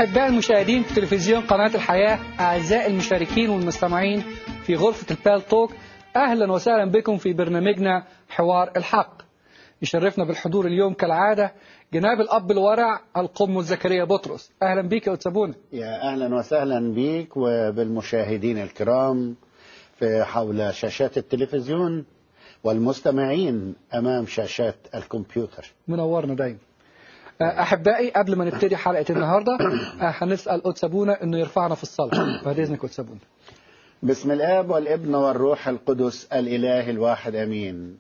أحباء المشاهدين في تلفزيون قناة الحياة أعزائي المشاركين والمستمعين في غرفة البال توك أهلا وسهلا بكم في برنامجنا حوار الحق يشرفنا بالحضور اليوم كالعادة جناب الأب الورع القم زكريا بطرس أهلا بك يا أتسابونا يا أهلا وسهلا بك وبالمشاهدين الكرام في حول شاشات التلفزيون والمستمعين أمام شاشات الكمبيوتر منورنا دايما أحبائي قبل ما نبتدي حلقة النهاردة هنسأل أتسابونا إنه يرفعنا في الصلاة بعد إذنك أتسابونا بسم الآب والابن والروح القدس الإله الواحد أمين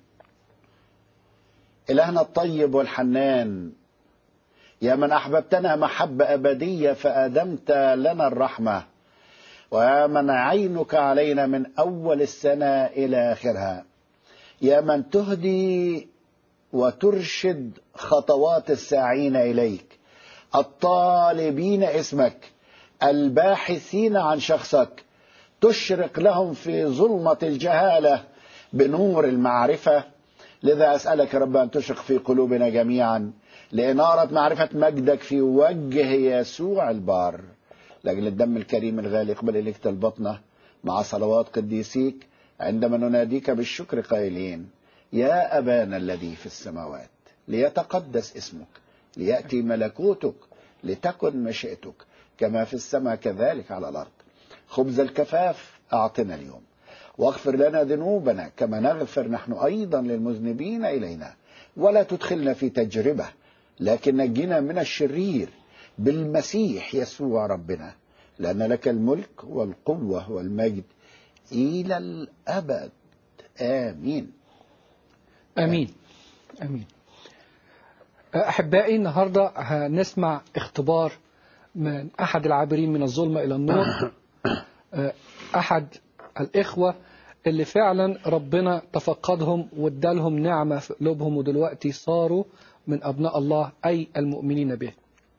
إلهنا الطيب والحنان يا من أحببتنا محبة أبدية فأدمت لنا الرحمة ويا من عينك علينا من أول السنة إلى آخرها يا من تهدي وترشد خطوات الساعين إليك الطالبين اسمك الباحثين عن شخصك تشرق لهم في ظلمة الجهالة بنور المعرفة لذا أسألك رب أن تشرق في قلوبنا جميعا لإنارة معرفة مجدك في وجه يسوع البار لأجل الدم الكريم الغالي اقبل إليك طلبتنا مع صلوات قديسيك عندما نناديك بالشكر قائلين يا أبانا الذي في السماوات ليتقدس اسمك ليأتي ملكوتك لتكن مشيئتك كما في السماء كذلك على الأرض خبز الكفاف أعطنا اليوم واغفر لنا ذنوبنا كما نغفر نحن أيضا للمذنبين إلينا ولا تدخلنا في تجربة لكن نجنا من الشرير بالمسيح يسوع ربنا لأن لك الملك والقوة والمجد إلى الأبد آمين آمين آمين أحبائي النهاردة هنسمع اختبار من أحد العابرين من الظلمة إلى النور أحد الإخوة اللي فعلا ربنا تفقدهم وادالهم نعمة في قلوبهم ودلوقتي صاروا من أبناء الله أي المؤمنين به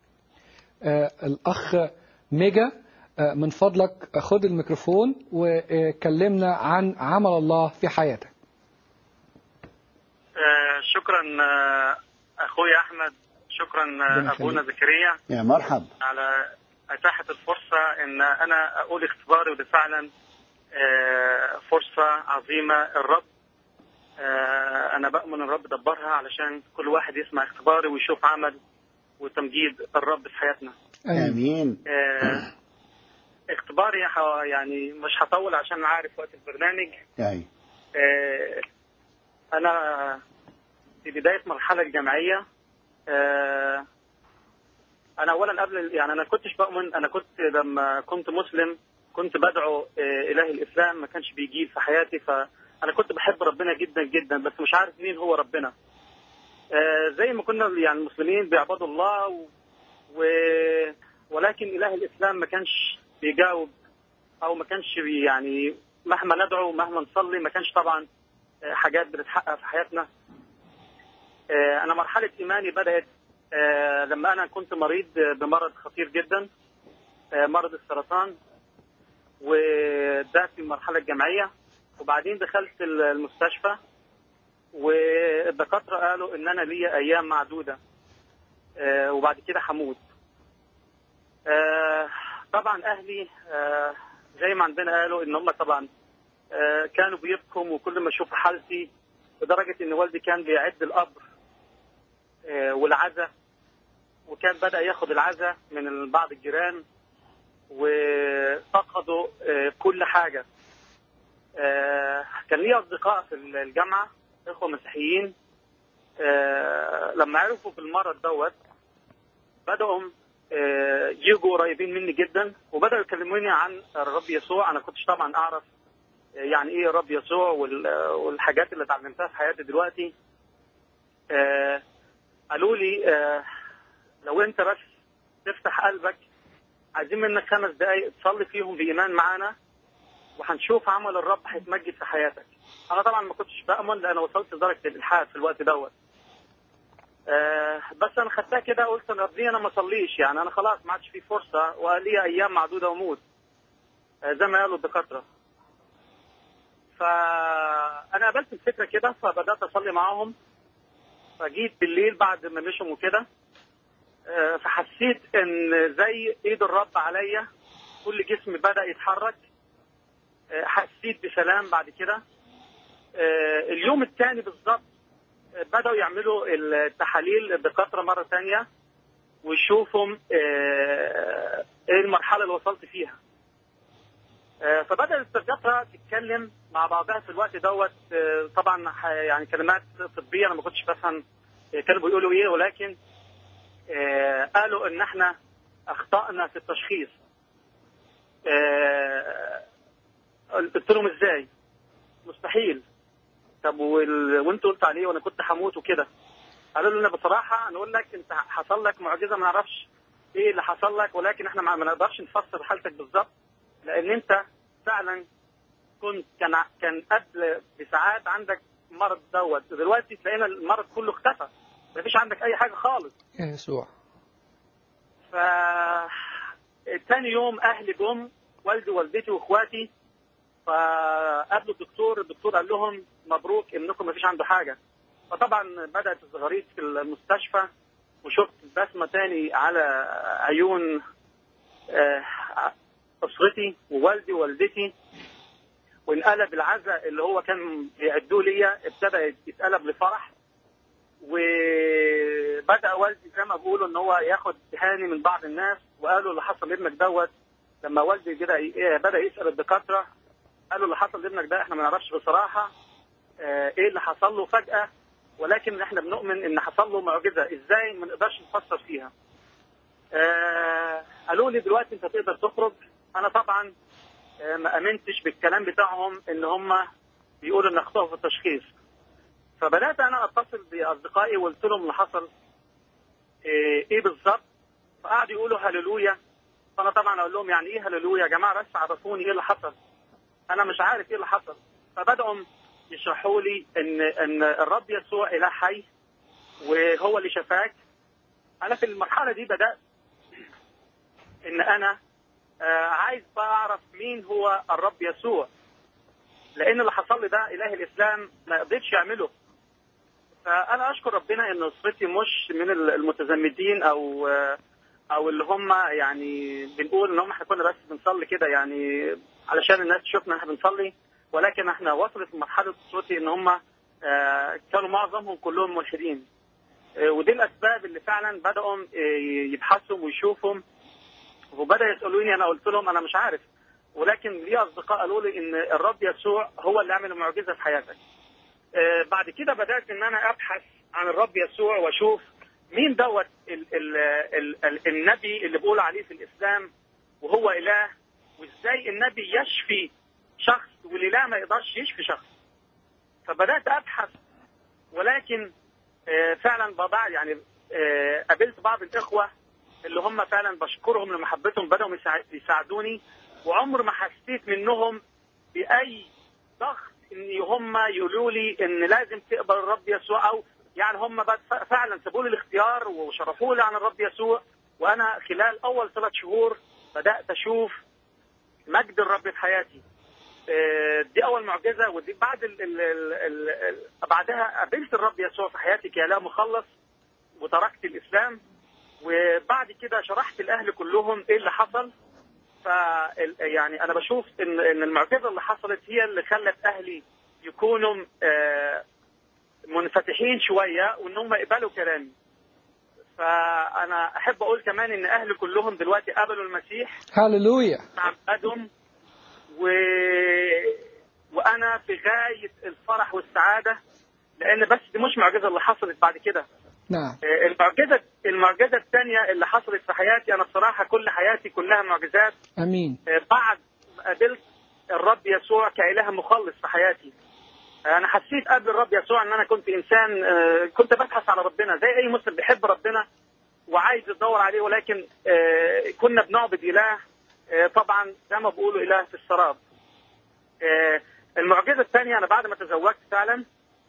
الأخ ميجا من فضلك خد الميكروفون وكلمنا عن عمل الله في حياتك شكرا اخوي احمد شكرا ابونا زكريا يا مرحب على اتاحه الفرصه ان انا اقول اختباري وده فعلا فرصه عظيمه الرب انا بامن الرب دبرها علشان كل واحد يسمع اختباري ويشوف عمل وتمجيد الرب في حياتنا امين اختباري يعني مش هطول عشان عارف وقت البرنامج أي. انا في بدايه مرحله الجامعيه انا اولا قبل يعني انا كنتش بؤمن انا كنت لما كنت مسلم كنت بدعو اله الاسلام ما كانش بيجي في حياتي فانا كنت بحب ربنا جدا جدا بس مش عارف مين هو ربنا زي ما كنا يعني المسلمين بيعبدوا الله و... و... ولكن اله الاسلام ما كانش بيجاوب او ما كانش بي يعني مهما ندعو مهما نصلي ما كانش طبعا حاجات بتتحقق في حياتنا انا مرحله ايماني بدات لما انا كنت مريض بمرض خطير جدا مرض السرطان وده في المرحله الجامعيه وبعدين دخلت المستشفى والدكاتره قالوا ان انا ليا ايام معدوده وبعد كده هموت طبعا اهلي زي ما عندنا قالوا ان هم طبعا كانوا بيبكوا وكل ما يشوفوا حالتي لدرجه ان والدي كان بيعد القبر والعزاء وكان بدا ياخد العزاء من بعض الجيران وفقدوا كل حاجه كان لي اصدقاء في الجامعه اخوه مسيحيين لما عرفوا بالمرض دوت بداوا يجوا قريبين مني جدا وبداوا يكلموني عن الرب يسوع انا كنتش طبعا اعرف يعني ايه الرب يسوع والحاجات اللي اتعلمتها في حياتي دلوقتي قالوا لي لو انت بس تفتح قلبك عايزين منك خمس دقايق تصلي فيهم بايمان معانا وهنشوف عمل الرب هيتمجد في حياتك انا طبعا ما كنتش بامن لان وصلت لدرجه الالحاد في الوقت دوت آه بس انا خدتها كده قلت انا ربي انا ما اصليش يعني انا خلاص ما عادش في فرصه ولي ايام معدوده واموت آه زي ما قالوا الدكاتره فانا قابلت الفكره كده فبدات اصلي معاهم فجيت بالليل بعد ما مشوا وكده آه، فحسيت ان زي ايد الرب عليا كل جسمي بدا يتحرك آه، حسيت بسلام بعد كده آه، اليوم الثاني بالظبط آه، بداوا يعملوا التحاليل الدكاتره مره ثانيه ويشوفوا آه، ايه المرحله اللي وصلت فيها آه، فبدات الدكاتره تتكلم مع بعضها في الوقت دوت آه، طبعا ح- يعني كلمات طبيه انا ما كنتش بفهم آه، كانوا بيقولوا ايه ولكن آه، قالوا ان احنا اخطانا في التشخيص آه، قلت لهم ازاي مستحيل طب وال... وانت قلت عليه وانا كنت هموت وكده قالوا لي انا بصراحه نقول لك انت حصل لك معجزه ما نعرفش ايه اللي حصل لك ولكن احنا ما ما نقدرش نفسر حالتك بالظبط لان انت فعلا كنت كان ع- كان قبل بساعات عندك مرض دوت دلوقتي تلاقينا المرض كله اختفى ما فيش عندك اي حاجه خالص يا يسوع ف تاني يوم اهلي جم والدي ووالدتي واخواتي فقابلوا الدكتور الدكتور قال لهم مبروك ابنكم ما فيش عنده حاجه فطبعا بدات الزغاريد في المستشفى وشفت بسمه تاني على عيون آه، اسرتي ووالدي ووالدتي وانقلب العزاء اللي هو كان بيعدوه ليا ابتدى يتقلب لفرح وبدا والدي زي ما بيقولوا ان هو ياخد تهاني من بعض الناس وقالوا اللي حصل لابنك دوت لما والدي كده ي- بدا يسال الدكاتره قالوا اللي حصل لابنك ده احنا ما نعرفش بصراحه آه، ايه اللي حصل له فجاه ولكن احنا بنؤمن ان حصل له معجزه ازاي ما نقدرش نفسر فيها آه، قالوا لي دلوقتي انت تقدر تخرج انا طبعا آه، ما امنتش بالكلام بتاعهم ان هم بيقولوا ان اخطاوا في التشخيص فبدات انا اتصل باصدقائي وقلت لهم اللي حصل ايه, إيه بالظبط فقعدوا يقولوا هللويا فانا طبعا اقول لهم يعني ايه هللويا يا جماعه بس عرفوني ايه اللي حصل انا مش عارف ايه اللي حصل فبداوا يشرحوا لي ان ان الرب يسوع اله حي وهو اللي شفاك انا في المرحله دي بدات ان انا آه، عايز بقى اعرف مين هو الرب يسوع لان اللي حصل لي ده اله الاسلام ما قدرش يعمله فانا اشكر ربنا ان اسرتي مش من المتزمتين او او اللي هم يعني بنقول ان هم احنا كنا بس بنصلي كده يعني علشان الناس تشوفنا احنا بنصلي ولكن احنا وصلت لمرحله اسرتي ان هم آه، كانوا معظمهم كلهم ملحدين آه، ودي الاسباب اللي فعلا بداوا آه، يبحثوا ويشوفوا وبدا يسالوني انا قلت لهم انا مش عارف ولكن لي اصدقاء قالوا لي ان الرب يسوع هو اللي عمل معجزه في حياتك آه، بعد كده بدات ان انا ابحث عن الرب يسوع واشوف مين دوت ال ال ال ال النبي اللي بيقول عليه في الاسلام وهو اله وازاي النبي يشفي شخص والاله ما يقدرش يشفي شخص فبدات ابحث ولكن آه، فعلا بضع يعني آه، قابلت بعض الاخوه اللي هم فعلا بشكرهم لمحبتهم بداوا يساع- يساعدوني وعمر ما حسيت منهم باي ضغط ان هم يقولوا لي ان لازم تقبل الرب يسوع او يعني هم بس فعلا سابوا لي الاختيار وشرفوا لي عن الرب يسوع وانا خلال اول ثلاث شهور بدات اشوف مجد الرب في حياتي آه، دي اول معجزه ودي بعد ال ال ال ال ال بعدها قابلت الرب يسوع في حياتي كاله مخلص وتركت الاسلام وبعد كده شرحت الاهل كلهم ايه اللي حصل ف يعني انا بشوف ان ان المعجزه اللي حصلت هي اللي خلت اهلي يكونوا آه، منفتحين شويه وان هم يقبلوا كلامي فانا احب اقول كمان ان اهلي كلهم دلوقتي قبلوا المسيح هللويا تعبدهم و... وانا في غايه الفرح والسعاده لان بس دي مش معجزه اللي حصلت بعد كده نعم آه، المعجزه المعجزه الثانيه اللي حصلت في حياتي انا بصراحه كل حياتي كلها معجزات امين آه، بعد ما قابلت الرب يسوع كاله مخلص في حياتي آه، انا حسيت قبل الرب يسوع ان انا كنت انسان آه، كنت ببحث على ربنا زي اي مسلم بيحب ربنا وعايز يدور عليه ولكن آه، كنا بنعبد اله آه، طبعا زي ما بيقولوا اله في السراب آه، المعجزه الثانيه انا بعد ما تزوجت فعلا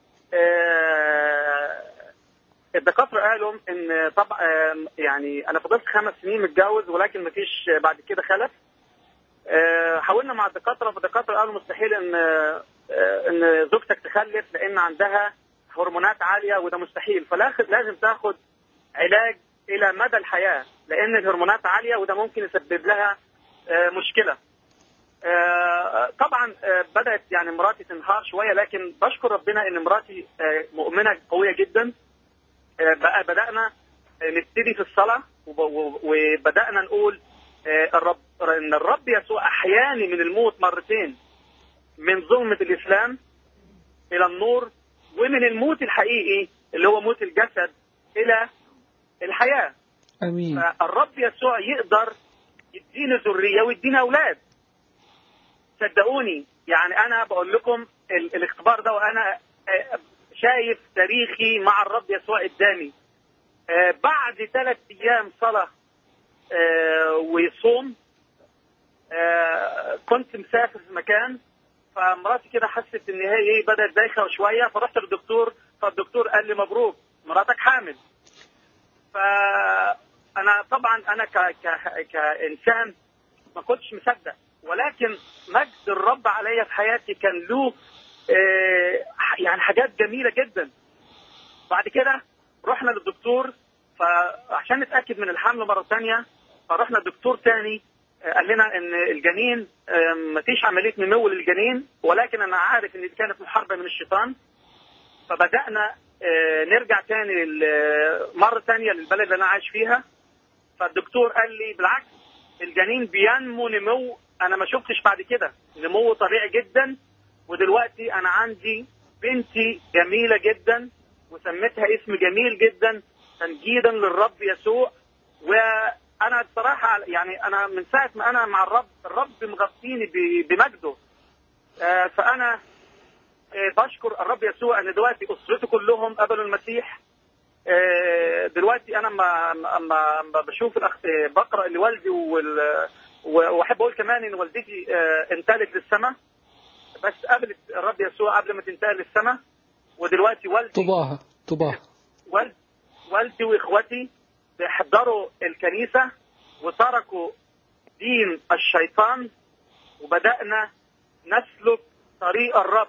آه، الدكاتره قالوا ان طبعا يعني انا فضلت خمس سنين متجوز ولكن مفيش بعد كده خلف آه، حاولنا مع الدكاتره فالدكاتره قالوا مستحيل ان آه، ان زوجتك تخلف لان عندها هرمونات عاليه وده مستحيل فلازم لازم تاخد علاج الى مدى الحياه لان الهرمونات عاليه وده ممكن يسبب لها آه، مشكله. آه، طبعا آه، بدات يعني مراتي تنهار شويه لكن بشكر ربنا ان مراتي آه، مؤمنه قويه جدا. آه، بقى بدانا آه، نبتدي في الصلاه وب- وب- وبدانا نقول آه، الرب ان الرب يسوع احياني من الموت مرتين من ظلمه الاسلام الى النور ومن الموت الحقيقي اللي هو موت الجسد الى الحياه امين فالرب يسوع يقدر يدينا ذريه ويدينا اولاد صدقوني يعني انا بقول لكم ال- الاختبار ده وانا آه، شايف تاريخي مع الرب يسوع قدامي آه، بعد ثلاث ايام صلاه آه، وصوم آه، كنت مسافر في مكان فمراتي كده حست ان هي ايه بدات دايخه شويه فرحت للدكتور فالدكتور قال لي مبروك مراتك حامل فانا طبعا انا ك... ك... كانسان ما كنتش مصدق ولكن مجد الرب عليا في حياتي كان له آه، يعني حاجات جميله جدا بعد كده رحنا للدكتور فعشان نتاكد من الحمل مره ثانيه فرحنا لدكتور تاني آه، قال لنا ان الجنين آه، مفيش عمليه نمو للجنين ولكن انا عارف ان دي كانت محاربه من الشيطان فبدانا آه، نرجع تاني لل- مره ثانيه للبلد اللي انا عايش فيها فالدكتور قال لي بالعكس الجنين بينمو نمو انا ما شفتش بعد كده نمو طبيعي جدا ودلوقتي انا عندي بنتي جميله جدا وسميتها اسم جميل جدا تمجيدا للرب يسوع وانا بصراحه يعني انا من ساعه ما انا مع الرب الرب مغطيني ب- بمجده آه، فانا آه، بشكر الرب يسوع ان دلوقتي اسرتي كلهم قبلوا المسيح آه، دلوقتي انا ما ما ما بشوف الأخ... آه، بقرا لوالدي وال... و- واحب اقول كمان ان والدتي آه، انتقلت للسماء بس قبلت الرب يسوع قبل ما تنتقل للسماء ودلوقتي والدي طباها طباها والد والدي واخواتي بيحضروا الكنيسه وتركوا دين الشيطان وبدانا نسلك طريق الرب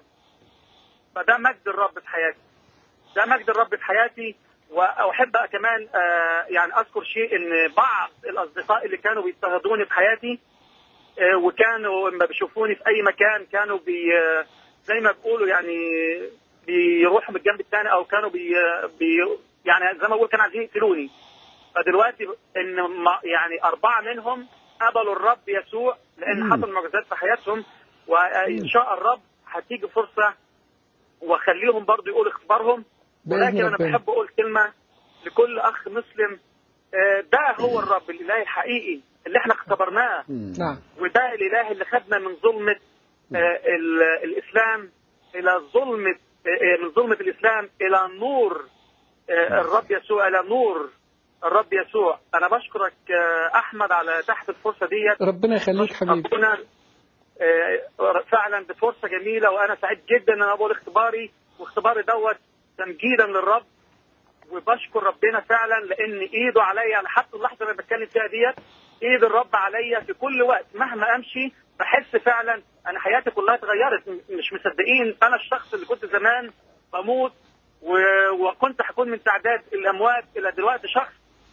فده مجد الرب في حياتي ده مجد الرب في حياتي واحب كمان آه، يعني اذكر شيء ان بعض الاصدقاء اللي كانوا بيضطهدوني في حياتي آه، وكانوا لما بيشوفوني في اي مكان كانوا بي آه، زي ما بيقولوا يعني بيروحوا من الجنب الثاني او كانوا بي, بي يعني زي ما بقول كانوا عايزين يقتلوني فدلوقتي ان ما- يعني اربعه منهم قبلوا الرب يسوع لان مم. حصل معجزات في حياتهم وان شاء الرب هتيجي فرصه واخليهم برضو يقولوا اخبارهم بإذن ولكن انا ربنا. بحب اقول كلمه لكل اخ مسلم آه، ده هو الرب الاله الحقيقي اللي احنا اختبرناه مم. نعم وده الاله اللي خدنا من ظلمه آه، ال- الاسلام الى ظلمه آه، من ظلمه الاسلام الى نور آه، الرب يسوع الى نور الرب يسوع انا بشكرك آه، احمد على تحت الفرصه ديت ربنا يخليك حبيبي ربنا آه، فعلا بفرصه جميله وانا سعيد جدا ان انا بقول اختباري واختباري دوت تمجيدا للرب وبشكر ربنا فعلا لان ايده عليا انا حتى اللحظه اللي أنا بتكلم فيها ديت ايد الرب عليا في كل وقت مهما امشي بحس فعلا انا حياتي كلها اتغيرت م- مش مصدقين انا الشخص اللي كنت زمان بموت و- وكنت هكون من تعداد الاموات الى دلوقتي شخص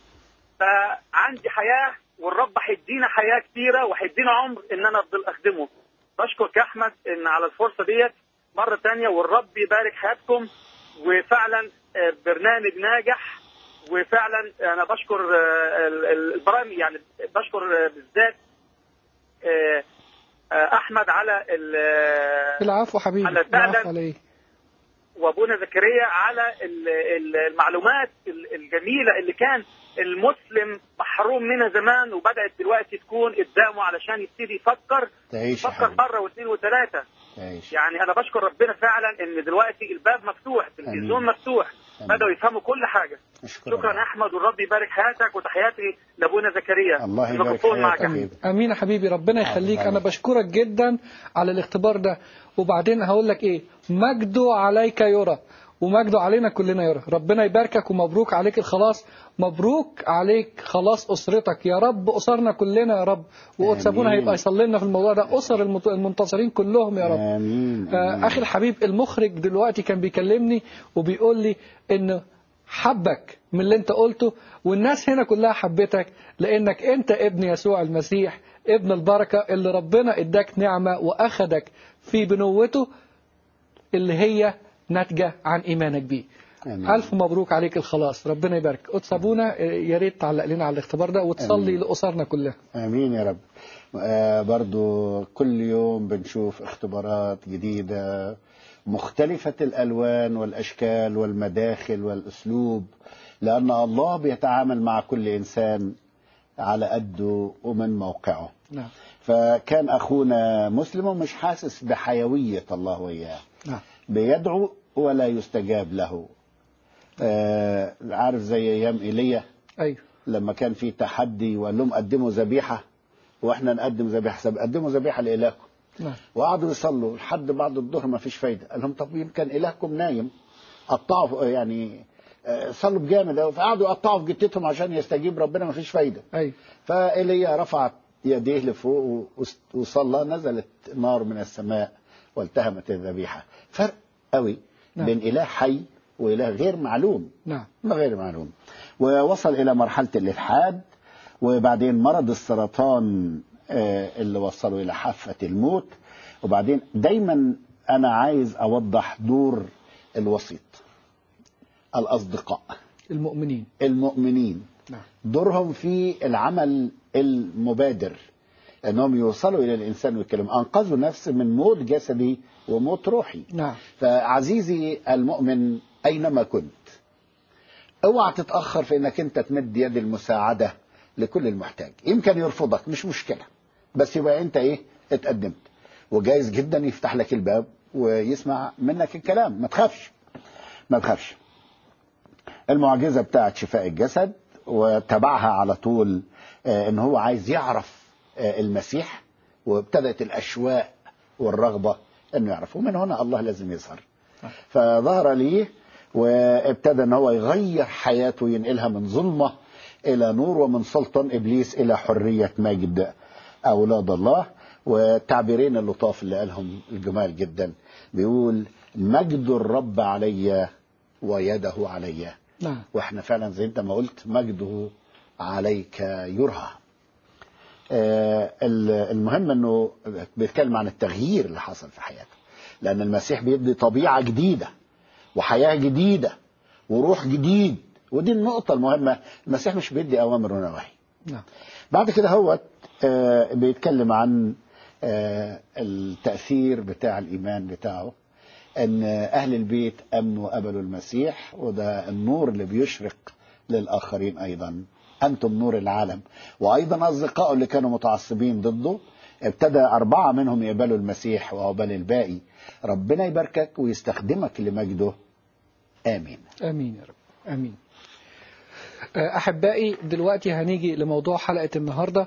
فعندي حياه والرب هيدينا حياه كتيره وهيدينا عمر ان انا افضل اخدمه بشكرك يا احمد ان على الفرصه ديت مره تانية والرب يبارك حياتكم وفعلا آه، برنامج ناجح وفعلا انا بشكر آه، ال- ال- البرامج يعني بشكر آه، بالذات آه، آه، احمد على ال- العفو حبيبي على فعلا. العفو عليه وابونا زكريا على ال- ال- المعلومات ال- الجميله اللي كان المسلم محروم منها زمان وبدات دلوقتي تكون قدامه علشان يبتدي يفكر تعيش يا يفكر حبيبي مره واثنين وثلاثه تعيش يعني انا بشكر ربنا فعلا ان دلوقتي الباب مفتوح التلفزيون مفتوح آمين. بداوا يفهموا كل حاجه أشكرك. شكرا يا احمد والرب يبارك حياتك وتحياتي لابونا زكريا الله يبارك الميكروفون معك حياتك. يا امين امين يا حبيبي ربنا يخليك انا بشكرك جدا على الاختبار ده وبعدين هقول لك ايه مجده عليك يرى ومجده علينا كلنا يرى ربنا يباركك ومبروك عليك الخلاص مبروك عليك خلاص اسرتك يا رب اسرنا كلنا يا رب وقدس ابونا آمين. هيبقى يصلي لنا في الموضوع ده اسر المت- المنتصرين كلهم يا رب آمين آه، آمين. اخي الحبيب المخرج دلوقتي كان بيكلمني وبيقول لي ان حبك من اللي انت قلته والناس هنا كلها حبتك لانك انت ابن يسوع المسيح ابن البركة اللي ربنا اداك نعمة واخدك في بنوته اللي هي ناتجة عن ايمانك بيه آمين. ألف مبروك عليك الخلاص ربنا يبارك قدس أبونا يا ريت تعلق لنا على الاختبار ده وتصلي آمين. لأسرنا كلها امين يا رب آه برضو كل يوم بنشوف اختبارات جديدة مختلفة الألوان والأشكال والمداخل والأسلوب لأن الله بيتعامل مع كل إنسان على قده ومن موقعه نعم فكان أخونا مسلم ومش حاسس بحيوية الله وإياه نعم بيدعو ولا يستجاب له آه عارف زي أيام إيليا أيوه لما كان في تحدي وقال لهم قدموا ذبيحه واحنا نقدم ذبيحه سب- قدموا ذبيحه لالهكم نعم وقعدوا يصلوا لحد بعد الظهر ما فيش فايده قال لهم طب يمكن الهكم نايم قطعوا يعني آه، صلوا بجامد أوي. فقعدوا يقطعوا في جتتهم عشان يستجيب ربنا ما فيش فايده أيوه فايليا رفع يديه لفوق وس- وصلى نزلت نار من السماء والتهمت الذبيحه فرق قوي نعم. بين اله حي واله غير معلوم نعم ما غير معلوم ووصل إلى مرحلة الإلحاد وبعدين مرض السرطان آه، اللي وصله إلى حافة الموت وبعدين دايما أنا عايز أوضح دور الوسيط الأصدقاء المؤمنين المؤمنين نعم دورهم في العمل المبادر انهم يوصلوا الى الانسان ويتكلموا انقذوا نفس من موت جسدي وموت روحي نعم فعزيزي المؤمن اينما كنت اوعى تتاخر في انك انت تمد يد المساعده لكل المحتاج يمكن يرفضك مش مشكله بس يبقى انت ايه اتقدمت وجايز جدا يفتح لك الباب ويسمع منك الكلام ما تخافش ما تخافش المعجزه بتاعت شفاء الجسد وتبعها على طول آه، ان هو عايز يعرف آه، المسيح وابتدت الاشواق والرغبه انه يعرف ومن هنا الله لازم يظهر فظهر ليه وابتدى ان هو يغير حياته ينقلها من ظلمه الى نور ومن سلطان ابليس الى حريه مجد اولاد الله والتعبيرين اللطاف اللي قالهم الجمال جدا بيقول مجد الرب علي ويده علي نعم واحنا فعلا زي انت ما قلت مجده عليك يرهى آه، ال- المهم انه بيتكلم عن التغيير اللي حصل في حياته لان المسيح بيدي طبيعه جديده وحياه جديده وروح جديد ودي النقطه المهمه المسيح مش بيدي اوامر ونواهي نعم بعد كده هو آه، بيتكلم عن آه، التأثير بتاع الإيمان بتاعه أن أهل البيت أمنوا وقبلوا المسيح وده النور اللي بيشرق للآخرين أيضا أنتم نور العالم وأيضا أصدقائه اللي كانوا متعصبين ضده ابتدى أربعة منهم يقبلوا المسيح وعقبال الباقي ربنا يباركك ويستخدمك لمجده آمين امين يا رب امين آه، احبائي دلوقتي هنيجي لموضوع حلقه النهارده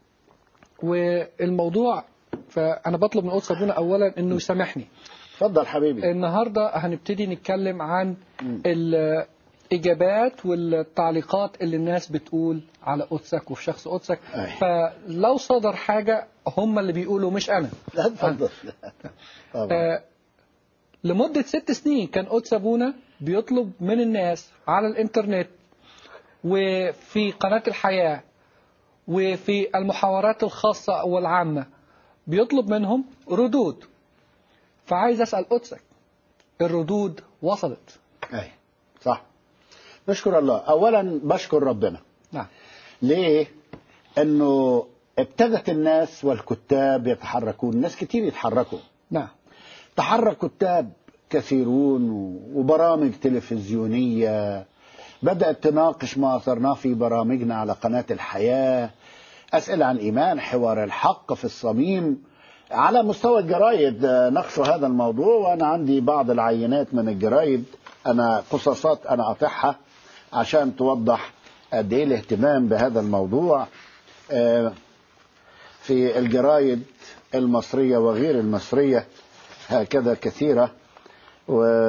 والموضوع فانا بطلب من قدس ابونا اولا انه يسامحني اتفضل حبيبي النهارده هنبتدي نتكلم عن الاجابات والتعليقات اللي الناس بتقول على قدسك وفي شخص قدسك أي. فلو صدر حاجه هم اللي بيقولوا مش انا لا اتفضل طبعا آه، لمدة ست سنين كان قدس أبونا بيطلب من الناس على الإنترنت وفي قناة الحياة وفي المحاورات الخاصة والعامة بيطلب منهم ردود فعايز أسأل قدسك الردود وصلت اي صح نشكر الله اولا بشكر ربنا نعم ليه انه ابتدت الناس والكتاب يتحركون ناس كتير يتحركوا نعم تحرك كتاب كثيرون وبرامج تلفزيونية بدأت تناقش ما أثرناه في برامجنا على قناة الحياة أسئلة عن إيمان حوار الحق في الصميم على مستوى الجرايد آه، ناقشوا هذا الموضوع وأنا عندي بعض العينات من الجرايد أنا قصصات أنا قاطعها عشان توضح قد إيه الاهتمام بهذا الموضوع آه، في الجرايد المصرية وغير المصرية هكذا كثيرة و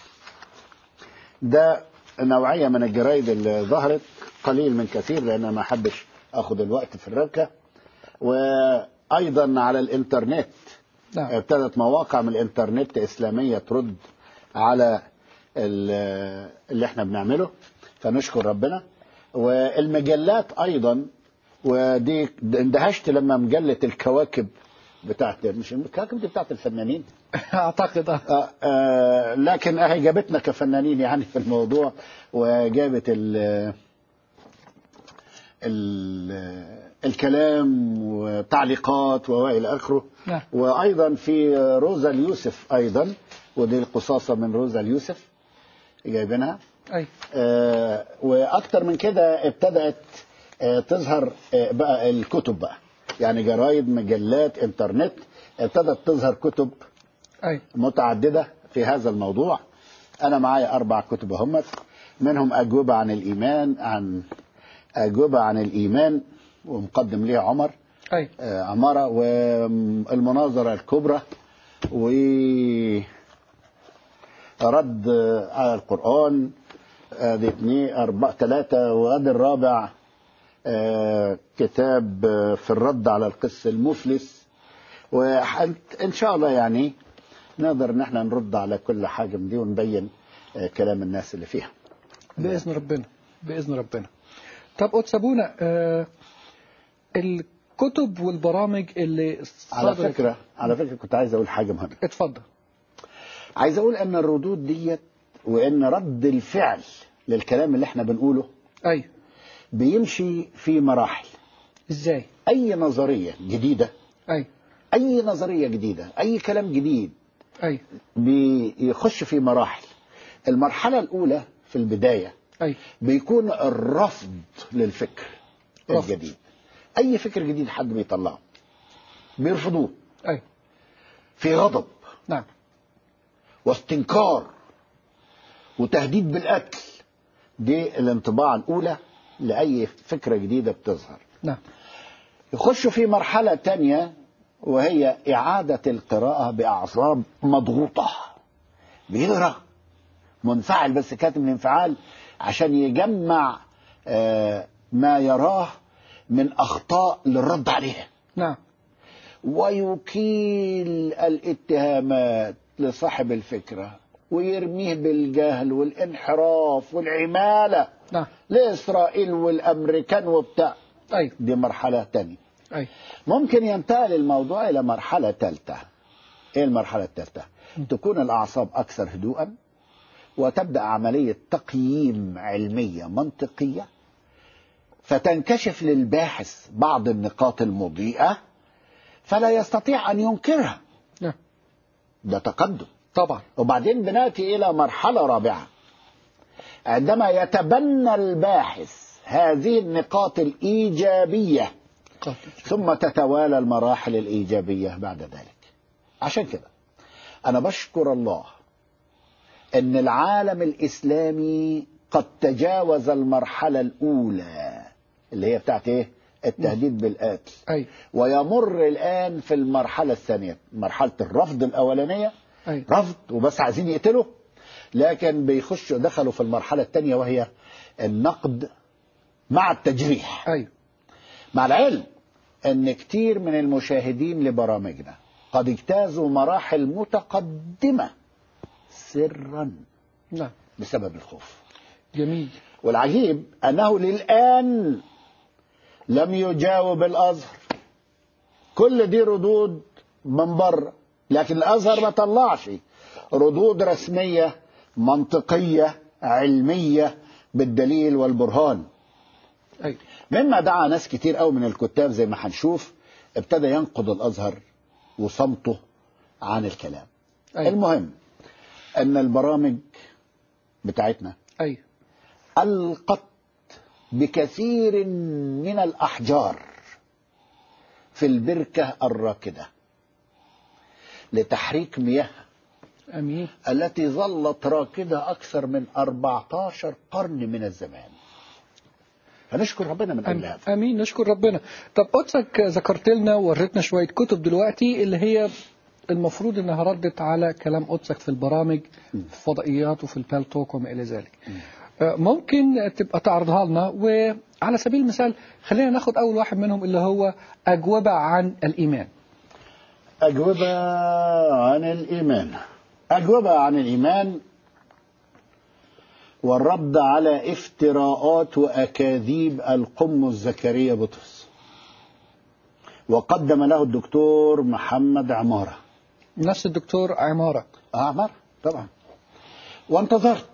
ده نوعية من الجرايد اللي ظهرت قليل من كثير لأن ما أحبش أخذ الوقت في الربكة وأيضا على الإنترنت نعم ابتدت مواقع من الإنترنت إسلامية ترد على ال- اللي احنا بنعمله فنشكر ربنا والمجلات ايضا ودي اندهشت لما مجله الكواكب بتاعت مش الكواكب دي بتاعت الفنانين اعتقد آه. آه آه لكن اهي جابتنا كفنانين يعني في الموضوع وجابت ال ال الكلام وتعليقات والى اخره نعم. وايضا في روزا اليوسف ايضا ودي القصاصه من روزا اليوسف جايبينها اي آه واكتر من كده ابتدات آه تظهر آه بقى الكتب بقى يعني جرايد مجلات انترنت ابتدت تظهر كتب اي متعددة في هذا الموضوع أنا معايا أربع كتب همت منهم أجوبة عن الإيمان عن أجوبة عن الإيمان ومقدم ليها عمر اي آه، عمارة والمناظرة الكبرى و رد على القرآن ادي اثنين أربعة ثلاثة وادي الرابع آه، كتاب آه، في الرد على القس المفلس وإن شاء الله يعني نقدر ان احنا نرد على كل حاجة من دي ونبين آه، كلام الناس اللي فيها باذن ربنا باذن ربنا طب قدس ابونا آه الكتب والبرامج اللي على صدرت- فكرة على فكرة كنت عايز اقول حاجة مهمة اتفضل عايز اقول ان الردود ديت وان رد الفعل للكلام اللي احنا بنقوله اي بيمشي في مراحل ازاي اي نظرية جديدة اي اي نظرية جديدة اي كلام جديد اي بيخش في مراحل المرحلة الاولى في البداية اي بيكون الرفض للفكر رفض. الجديد اي فكر جديد حد بيطلعه بيرفضوه اي في غضب نعم واستنكار وتهديد بالقتل دي الانطباع الاولى لاي فكره جديده بتظهر نعم يخشوا في مرحله تانية وهي اعاده القراءه باعصاب مضغوطه بيقرا منفعل بس كاتم الانفعال عشان يجمع آه، ما يراه من اخطاء للرد عليها نعم ويكيل الاتهامات لصاحب الفكرة ويرميه بالجهل والانحراف والعمالة نعم لإسرائيل والأمريكان وبتاع اي دي مرحلة تانية اي ممكن ينتقل الموضوع إلى مرحلة ثالثة إيه المرحلة الثالثة تكون الأعصاب أكثر هدوءا وتبدأ عملية تقييم علمية منطقية فتنكشف للباحث بعض النقاط المضيئة فلا يستطيع أن ينكرها نعم ده تقدم طبعا وبعدين بناتي إلى مرحلة رابعة عندما يتبنى الباحث هذه النقاط الإيجابية قاتل. ثم تتوالى المراحل الإيجابية بعد ذلك عشان كده أنا بشكر الله أن العالم الإسلامي قد تجاوز المرحلة الأولى اللي هي بتاعت إيه؟ التهديد بالقتل اي ويمر الآن في المرحلة الثانية مرحلة الرفض الأولانية اي رفض وبس عايزين يقتلوا لكن بيخشوا دخلوا في المرحلة الثانية وهي النقد مع التجريح اي مع العلم ان كتير من المشاهدين لبرامجنا قد اجتازوا مراحل متقدمة سرا نعم بسبب الخوف جميل والعجيب انه للان لم يجاوب الازهر كل دي ردود من بره لكن الازهر ما طلعش ردود رسميه منطقيه علميه بالدليل والبرهان اي مما دعا ناس كتير قوي من الكتاب زي ما هنشوف ابتدى ينقض الازهر وصمته عن الكلام أي. المهم ان البرامج بتاعتنا اي القت بكثير من الاحجار في البركه الراكده لتحريك مياه امين التي ظلت راكده اكثر من 14 قرن من الزمان فنشكر ربنا من اجل هذا أم- امين نشكر ربنا طب قدسك ذكرت لنا ووريتنا شويه كتب دلوقتي اللي هي المفروض انها ردت على كلام قدسك في البرامج في الفضائيات وفي البالتوك وما الى ذلك آه، ممكن تبقى تعرضها لنا وعلى سبيل المثال خلينا ناخد اول واحد منهم اللي هو اجوبه عن الايمان أجوبة عن الإيمان أجوبة عن الإيمان والرد على افتراءات وأكاذيب القمص زكريا بطرس وقدم له الدكتور محمد عمارة نفس الدكتور عمارة آه عمارة طبعا وانتظرت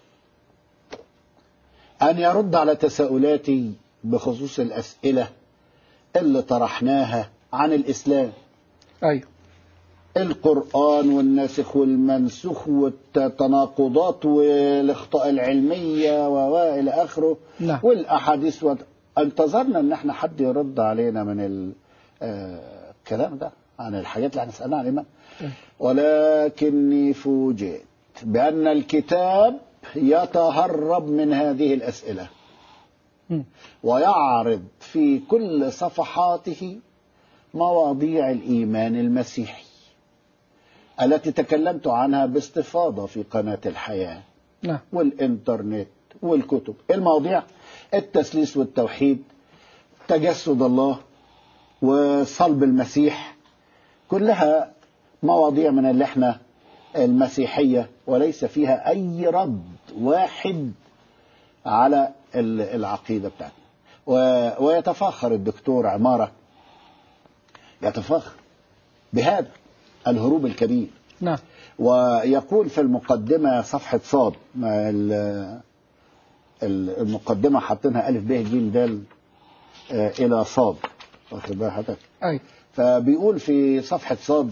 أن يرد على تساؤلاتي بخصوص الأسئلة اللي طرحناها عن الإسلام أيوه القرآن والناسخ والمنسوخ والتناقضات والأخطاء العلمية وإلى آخره نعم. والأحاديث وت... انتظرنا إن احنا حد يرد علينا من ال- آه، الكلام ده عن الحاجات اللي احنا سألنا عن الإيمان ولكني فوجئت بأن الكتاب يتهرب من هذه الأسئلة مم. ويعرض في كل صفحاته مواضيع الإيمان المسيحي التي تكلمت عنها باستفاضة في قناة الحياة نعم والإنترنت والكتب المواضيع التثليث والتوحيد تجسد الله وصلب المسيح كلها مواضيع من اللي احنا المسيحية وليس فيها أي رد واحد على ال- العقيدة بتاعتنا و- ويتفاخر الدكتور عمارة يتفاخر بهذا الهروب الكبير نعم ويقول في المقدمة صفحة صاد ما ال- ال- المقدمة حاطينها ألف ب ج د آه، إلى صاد واخد بال حضرتك أيوه فبيقول في صفحة صاد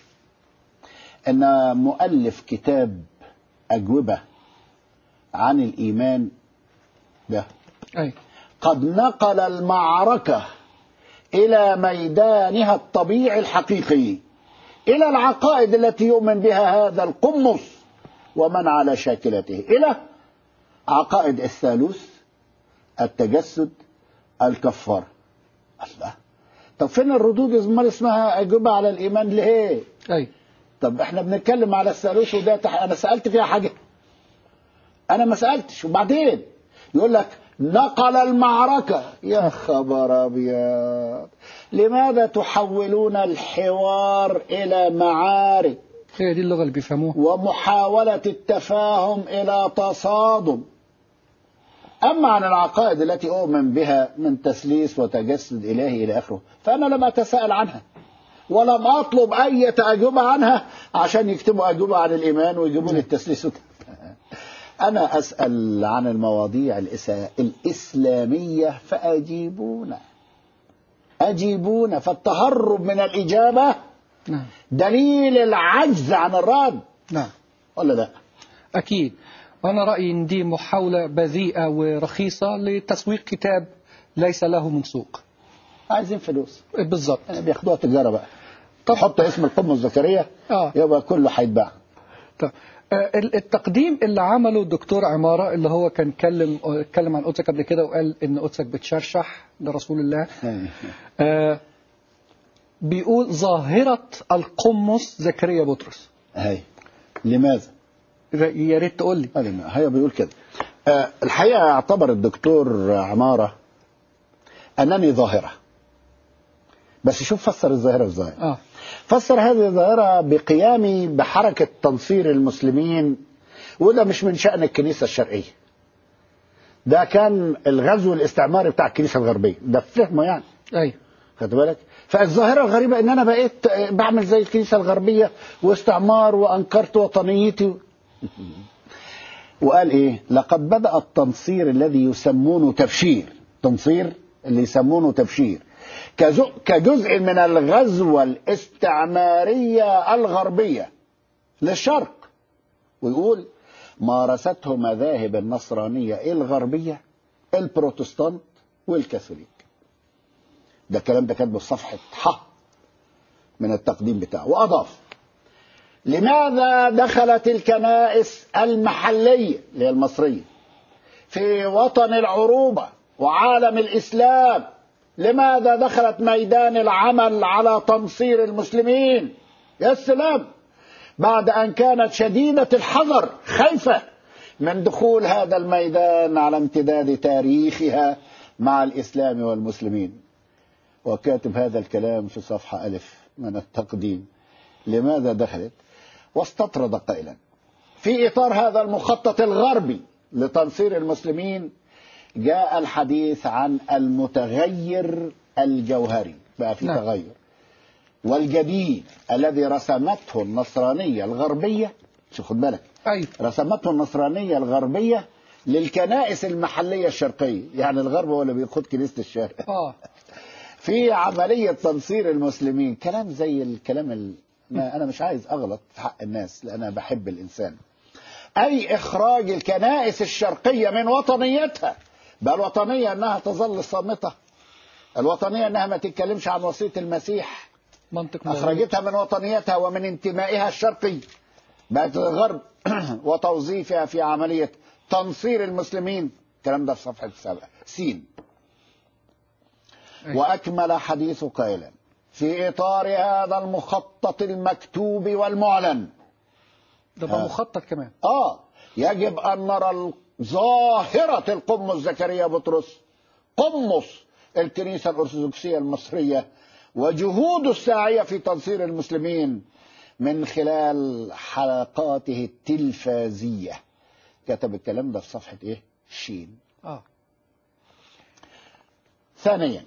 أن مؤلف كتاب أجوبة عن الإيمان ده أيوه قد نقل المعركة إلى ميدانها الطبيعي الحقيقي إلى العقائد التي يؤمن بها هذا القمص ومن على شاكلته إلى عقائد الثالوث التجسد الكفار الله طب فين الردود امال اسمها أجوبة على الإيمان ليه أيوه طب احنا بنتكلم على الثالوث وده تح... انا سالت فيها حاجه انا ما سالتش وبعدين يقول لك نقل المعركه يا خبر ابيض لماذا تحولون الحوار الى معارك هي دي اللغة اللي بيفهموها ومحاوله التفاهم الى تصادم اما عن العقائد التي اؤمن بها من تثليث وتجسد الهي الى اخره فانا لم اتساءل عنها ولم اطلب اي اجوبه عنها عشان يكتبوا اجوبه عن الايمان ويجيبوا لي التثليث وت- انا اسال عن المواضيع الإس- الاسلاميه فاجيبونا اجيبونا فالتهرب من الاجابه نعم دليل العجز عن الرد نعم ولا لا أكيد أنا رأيي إن دي محاولة بذيئة ورخيصة لتسويق كتاب ليس له من سوق عايزين فلوس بالضبط يعني بياخدوها تجاره بقى طب حط اسم القمه زكريا آه. يبقى كله هيتباع طب آه، ال- التقديم اللي عمله الدكتور عمارة اللي هو كان اتكلم اتكلم عن قدسك قبل كده وقال ان قدسك بتشرشح لرسول الله آه، بيقول ظاهرة القمص زكريا بطرس هاي لماذا؟ يا ريت تقول لي قال لي هي بيقول كده آه، الحقيقة اعتبر الدكتور عمارة أنني ظاهرة بس شوف فسر الظاهرة ازاي اه فسر هذه الظاهرة بقيامي بحركة تنصير المسلمين وده مش من شأن الكنيسة الشرقية ده كان الغزو الاستعماري بتاع الكنيسة الغربية ده فهمه يعني ايوه خد بالك فالظاهرة الغريبة ان انا بقيت بعمل زي الكنيسة الغربية واستعمار وانكرت وطنيتي وقال ايه لقد بدأ التنصير الذي يسمونه تبشير تنصير اللي يسمونه تبشير كزو- كجزء من الغزوة الاستعمارية الغربية للشرق ويقول مارسته مذاهب النصرانية الغربية البروتستانت والكاثوليك ده الكلام ده كاتبه في صفحة ح من التقديم بتاعه وأضاف لماذا دخلت الكنائس المحلية اللي هي المصرية في وطن العروبة وعالم الإسلام لماذا دخلت ميدان العمل على تنصير المسلمين يا سلام بعد أن كانت شديدة الحذر خايفة من دخول هذا الميدان على امتداد تاريخها مع الإسلام والمسلمين وكاتب هذا الكلام في صفحة ألف من التقديم لماذا دخلت واستطرد قائلا في إطار هذا المخطط الغربي لتنصير المسلمين جاء الحديث عن المتغير الجوهري بقى في نعم. تغير والجديد الذي رسمته النصرانية الغربية شوف خد بالك أيوة رسمته النصرانية الغربية للكنائس المحلية الشرقية يعني الغرب هو اللي بيقود كنيسة الشرق آه في عملية تنصير المسلمين كلام زي الكلام ال... ما أنا مش عايز أغلط في حق الناس لأن أنا بحب الإنسان أي إخراج الكنائس الشرقية من وطنيتها بقى الوطنية أنها تظل صامتة الوطنية أنها ما تتكلمش عن وصية المسيح منطق موجود. أخرجتها من وطنيتها ومن انتمائها الشرقي بقت الغرب وتوظيفها في عملية تنصير المسلمين الكلام ده في صفحة سبعة سين أيوة. وأكمل حديث قائلا في إطار هذا المخطط المكتوب والمعلن ده بقى آه. مخطط كمان آه يجب أن نرى ظاهرة القمص زكريا بطرس قمص الكنيسة الأرثوذكسية المصرية وجهوده الساعية في تنصير المسلمين من خلال حلقاته التلفازية كتب الكلام ده في صفحة إيه؟ شين آه ثانيا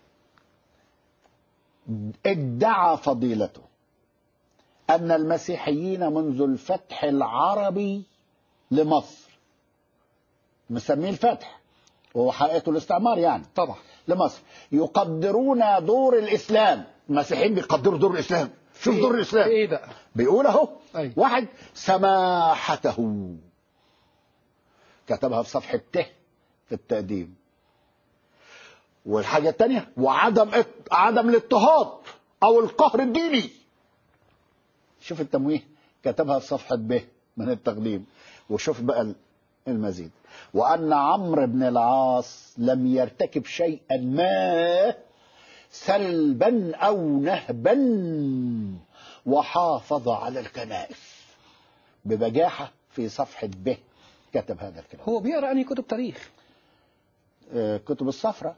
ادعى فضيلته أن المسيحيين منذ الفتح العربي لمصر مسميه الفتح وهو حقيقته الاستعمار يعني طبعا لمصر يقدرون دور الإسلام المسيحيين بيقدروا دور الإسلام شوف في- دور في الإسلام إيه ده بيقول اهو أيوة. واحد سماحته كتبها في صفحة ت في التقديم والحاجة الثانية وعدم ات- عدم الاضطهاد أو القهر الديني شوف التمويه كتبها في صفحة ب من التقديم وشوف بقى المزيد وأن عمرو بن العاص لم يرتكب شيئا ما سلبا أو نهبا وحافظ على الكنائس ببجاحة في صفحة ب كتب هذا الكلام هو بيقرأ أنهي كتب تاريخ آه، كتب الصفرة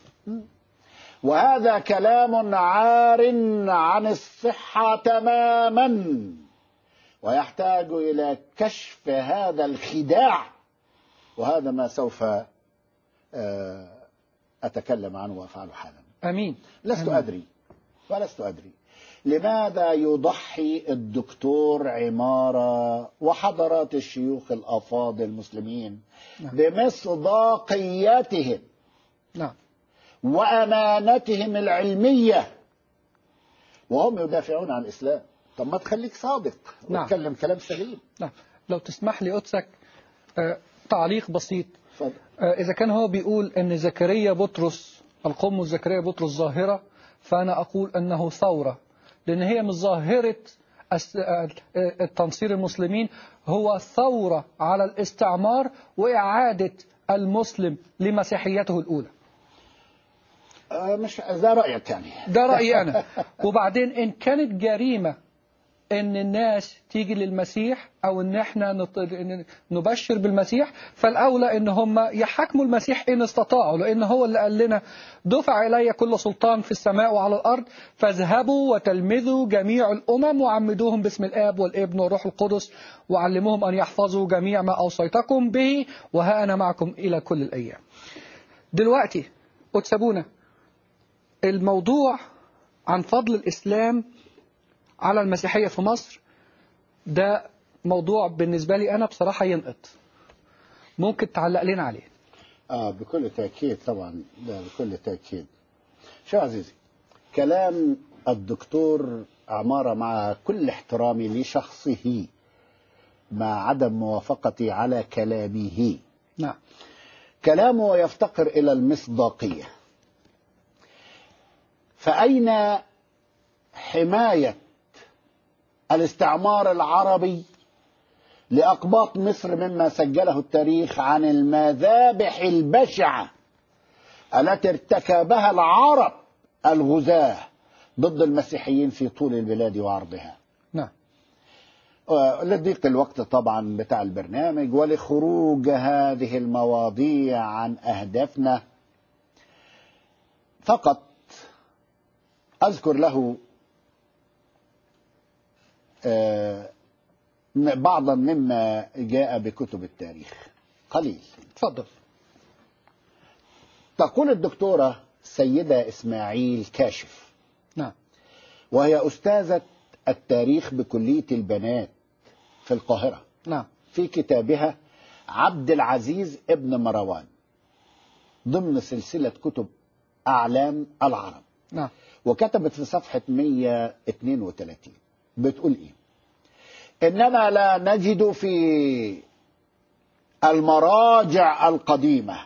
وهذا كلام عار عن الصحة تماما ويحتاج إلى كشف هذا الخداع وهذا ما سوف آه، أتكلم عنه وأفعله حالا أمين لست أمين. أدري ولست أدري لماذا يضحي الدكتور عمارة وحضرات الشيوخ الأفاضل المسلمين نعم. بمصداقيتهم نعم وأمانتهم العلمية وهم يدافعون عن الإسلام طب ما تخليك صادق نعم. وتكلم كلام سليم نعم لو تسمح لي أتسك آه تعليق بسيط اتفضل آه إذا كان هو بيقول أن زكريا بطرس القمص زكريا بطرس ظاهرة فأنا أقول أنه ثورة لأن هي من ظاهرة الس- آه، آه، التنصير المسلمين هو ثورة على الاستعمار وإعادة المسلم لمسيحيته الأولى آه، مش ده رأيك يعني ده رأيي أنا وبعدين إن كانت جريمة إن الناس تيجي للمسيح أو إن إحنا نط- إن نبشر بالمسيح فالأولى إن هم يحاكموا المسيح إن استطاعوا لأن هو اللي قال لنا دفع إلي كل سلطان في السماء وعلى الأرض فاذهبوا وتلمذوا جميع الأمم وعمدوهم باسم الآب والابن والروح القدس وعلموهم أن يحفظوا جميع ما أوصيتكم به وها أنا معكم إلى كل الأيام دلوقتي أتسابونا الموضوع عن فضل الإسلام على المسيحية في مصر ده موضوع بالنسبة لي أنا بصراحة ينقط ممكن تعلق لنا عليه اه بكل تأكيد طبعا ده بكل تأكيد شو عزيزي كلام الدكتور عمارة مع كل احترامي لشخصه مع عدم موافقتي على كلامه نعم كلامه يفتقر إلى المصداقية فأين حماية الاستعمار العربي لأقباط مصر مما سجله التاريخ عن المذابح البشعة التي ارتكبها العرب الغزاة ضد المسيحيين في طول البلاد وعرضها نعم آه، لضيق الوقت طبعا بتاع البرنامج ولخروج هذه المواضيع عن أهدافنا فقط أذكر له آه، م- بعضا مما جاء بكتب التاريخ قليل اتفضل تقول الدكتورة سيدة إسماعيل كاشف نعم وهي أستاذة التاريخ بكلية البنات في القاهرة نعم في كتابها عبد العزيز ابن مروان ضمن سلسلة كتب أعلام العرب نعم وكتبت في صفحة 132 بتقول إيه إننا لا نجد في المراجع القديمة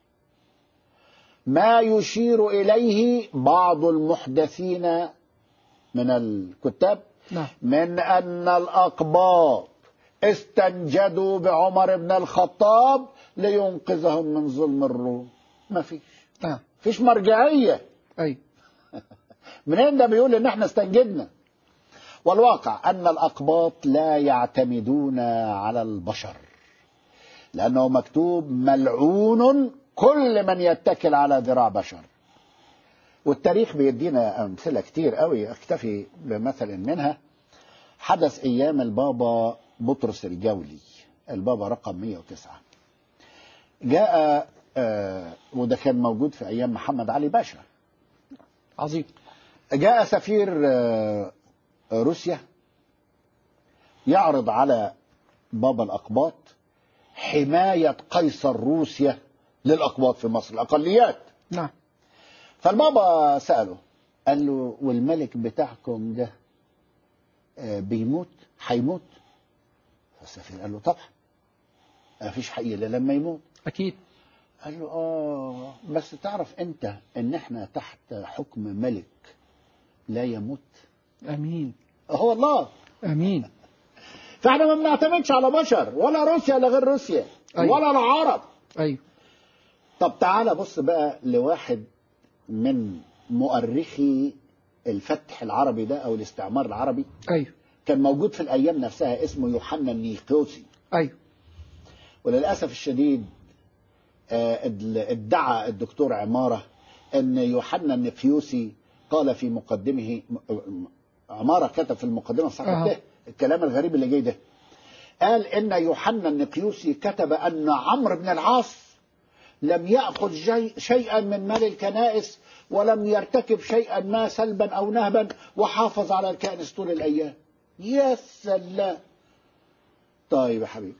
ما يشير إليه بعض المحدثين من الكتاب نعم من أن الأقباط استنجدوا بعمر بن الخطاب لينقذهم من ظلم الروم ما فيش نعم فيش مرجعية أي منين ده بيقول ان احنا استنجدنا والواقع ان الاقباط لا يعتمدون على البشر لانه مكتوب ملعون كل من يتكل على ذراع بشر والتاريخ بيدينا امثله كتير قوي اكتفي بمثل منها حدث ايام البابا بطرس الجولي البابا رقم 109 جاء آه، وده كان موجود في ايام محمد علي باشا عظيم جاء سفير آه، روسيا يعرض على بابا الأقباط حماية قيصر روسيا للأقباط في مصر الأقليات نعم فالبابا سأله قال له والملك بتاعكم ده آه، بيموت هيموت فالسفير قال له طبعا ما فيش حي الا لما يموت أكيد قال له اه بس تعرف انت ان احنا تحت حكم ملك لا يموت أمين هو الله أمين فاحنا ما بنعتمدش على بشر ولا روسيا ولا غير روسيا أيوة. ولا العرب أيوه طب تعالى بص بقى لواحد من مؤرخي الفتح العربي ده او الاستعمار العربي أيوه كان موجود في الايام نفسها اسمه يوحنا النيقوسي أيوه وللاسف الشديد آه، ادعى الدكتور عماره ان يوحنا النقيوسي قال في مقدمه م- عماره كتب في المقدمه في صفحه أها. ده الكلام الغريب اللي جاي ده قال ان يوحنا النقيوسي كتب ان عمرو بن العاص لم ياخذ جي- شيئا من مال الكنائس ولم يرتكب شيئا ما سلبا او نهبا وحافظ على الكنائس طول الايام يا سلام طيب يا حبيبي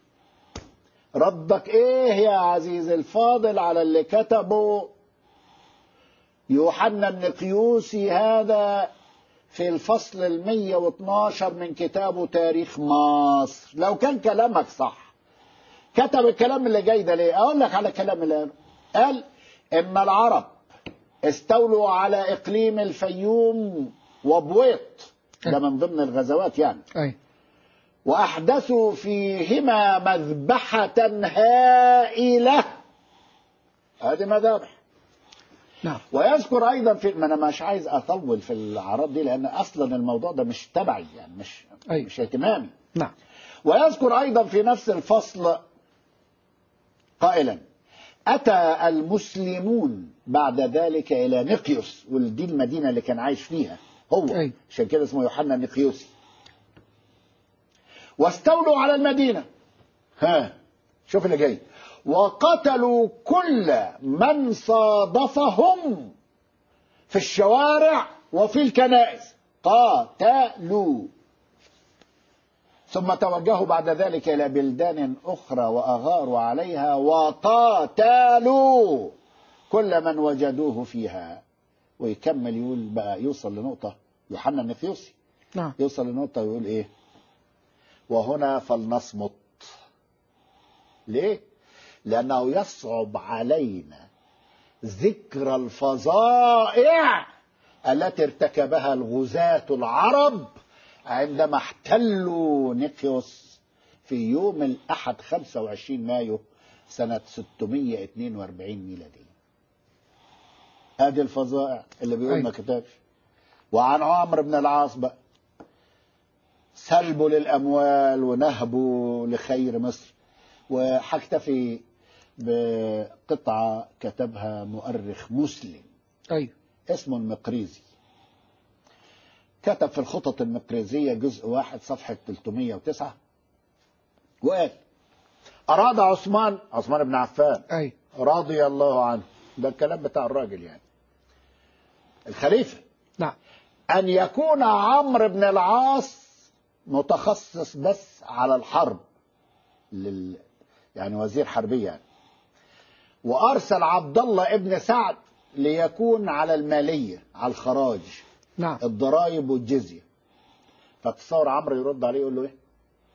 ردك ايه يا عزيز الفاضل على اللي كتبه يوحنا النقيوسي هذا في الفصل المية واتناشر من كتابه تاريخ مصر لو كان كلامك صح كتب الكلام اللي جاي ده ليه اقول لك على كلام اللي قاله قال ان العرب استولوا على اقليم الفيوم وبويط ده من ضمن الغزوات يعني أيوه وأحدثوا فيهما مذبحة هائلة هذه مذابح نعم ويذكر أيضا في ما أنا مش عايز أطول في الأعراض دي لأن أصلا الموضوع ده مش تبعي يعني مش أيوة. مش اهتمامي نعم ويذكر أيضا في نفس الفصل قائلا أتى المسلمون بعد ذلك إلى نقيوس ودي المدينة اللي كان عايش فيها هو أيوة. عشان كده اسمه يوحنا النقيوسي واستولوا على المدينة ها شوف اللي جاي وقتلوا كل من صادفهم في الشوارع وفي الكنائس قاتلوا ثم توجهوا بعد ذلك إلى بلدان أخرى وأغاروا عليها وقاتلوا كل من وجدوه فيها ويكمل يقول بقى يوصل لنقطة يوحنا النفيوسي نعم يوصل لنقطة ويقول إيه وهنا فلنصمت ليه لأنه يصعب علينا ذكر الفظائع التي ارتكبها الغزاة العرب عندما احتلوا نيقيوس في يوم الأحد 25 مايو سنة 642 ميلادية ادي الفظائع اللي بيقول ما أيوة. كتبش وعن عمرو بن العاص بقى سلبه للأموال ونهبه لخير مصر وهكتفي بقطعة كتبها مؤرخ مسلم أيوه اسمه المقريزي كتب في الخطط المقريزية جزء واحد صفحة 309 وقال أراد عثمان عثمان بن عفان أي رضي الله عنه ده الكلام بتاع الراجل يعني الخليفة نعم أن يكون عمرو بن العاص متخصص بس على الحرب لل... يعني وزير حربية يعني. وأرسل عبد الله ابن سعد ليكون على المالية على الخراج نعم الضرائب والجزية فتصور عمرو يرد عليه يقول له ايه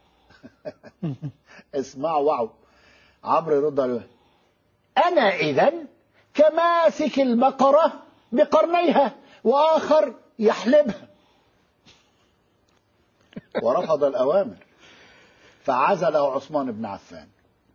اسمعوا وعوا عمرو يرد عليه إيه؟ انا اذا كماسك البقرة بقرنيها واخر يحلبها ورفض الاوامر فعزله عثمان بن عفان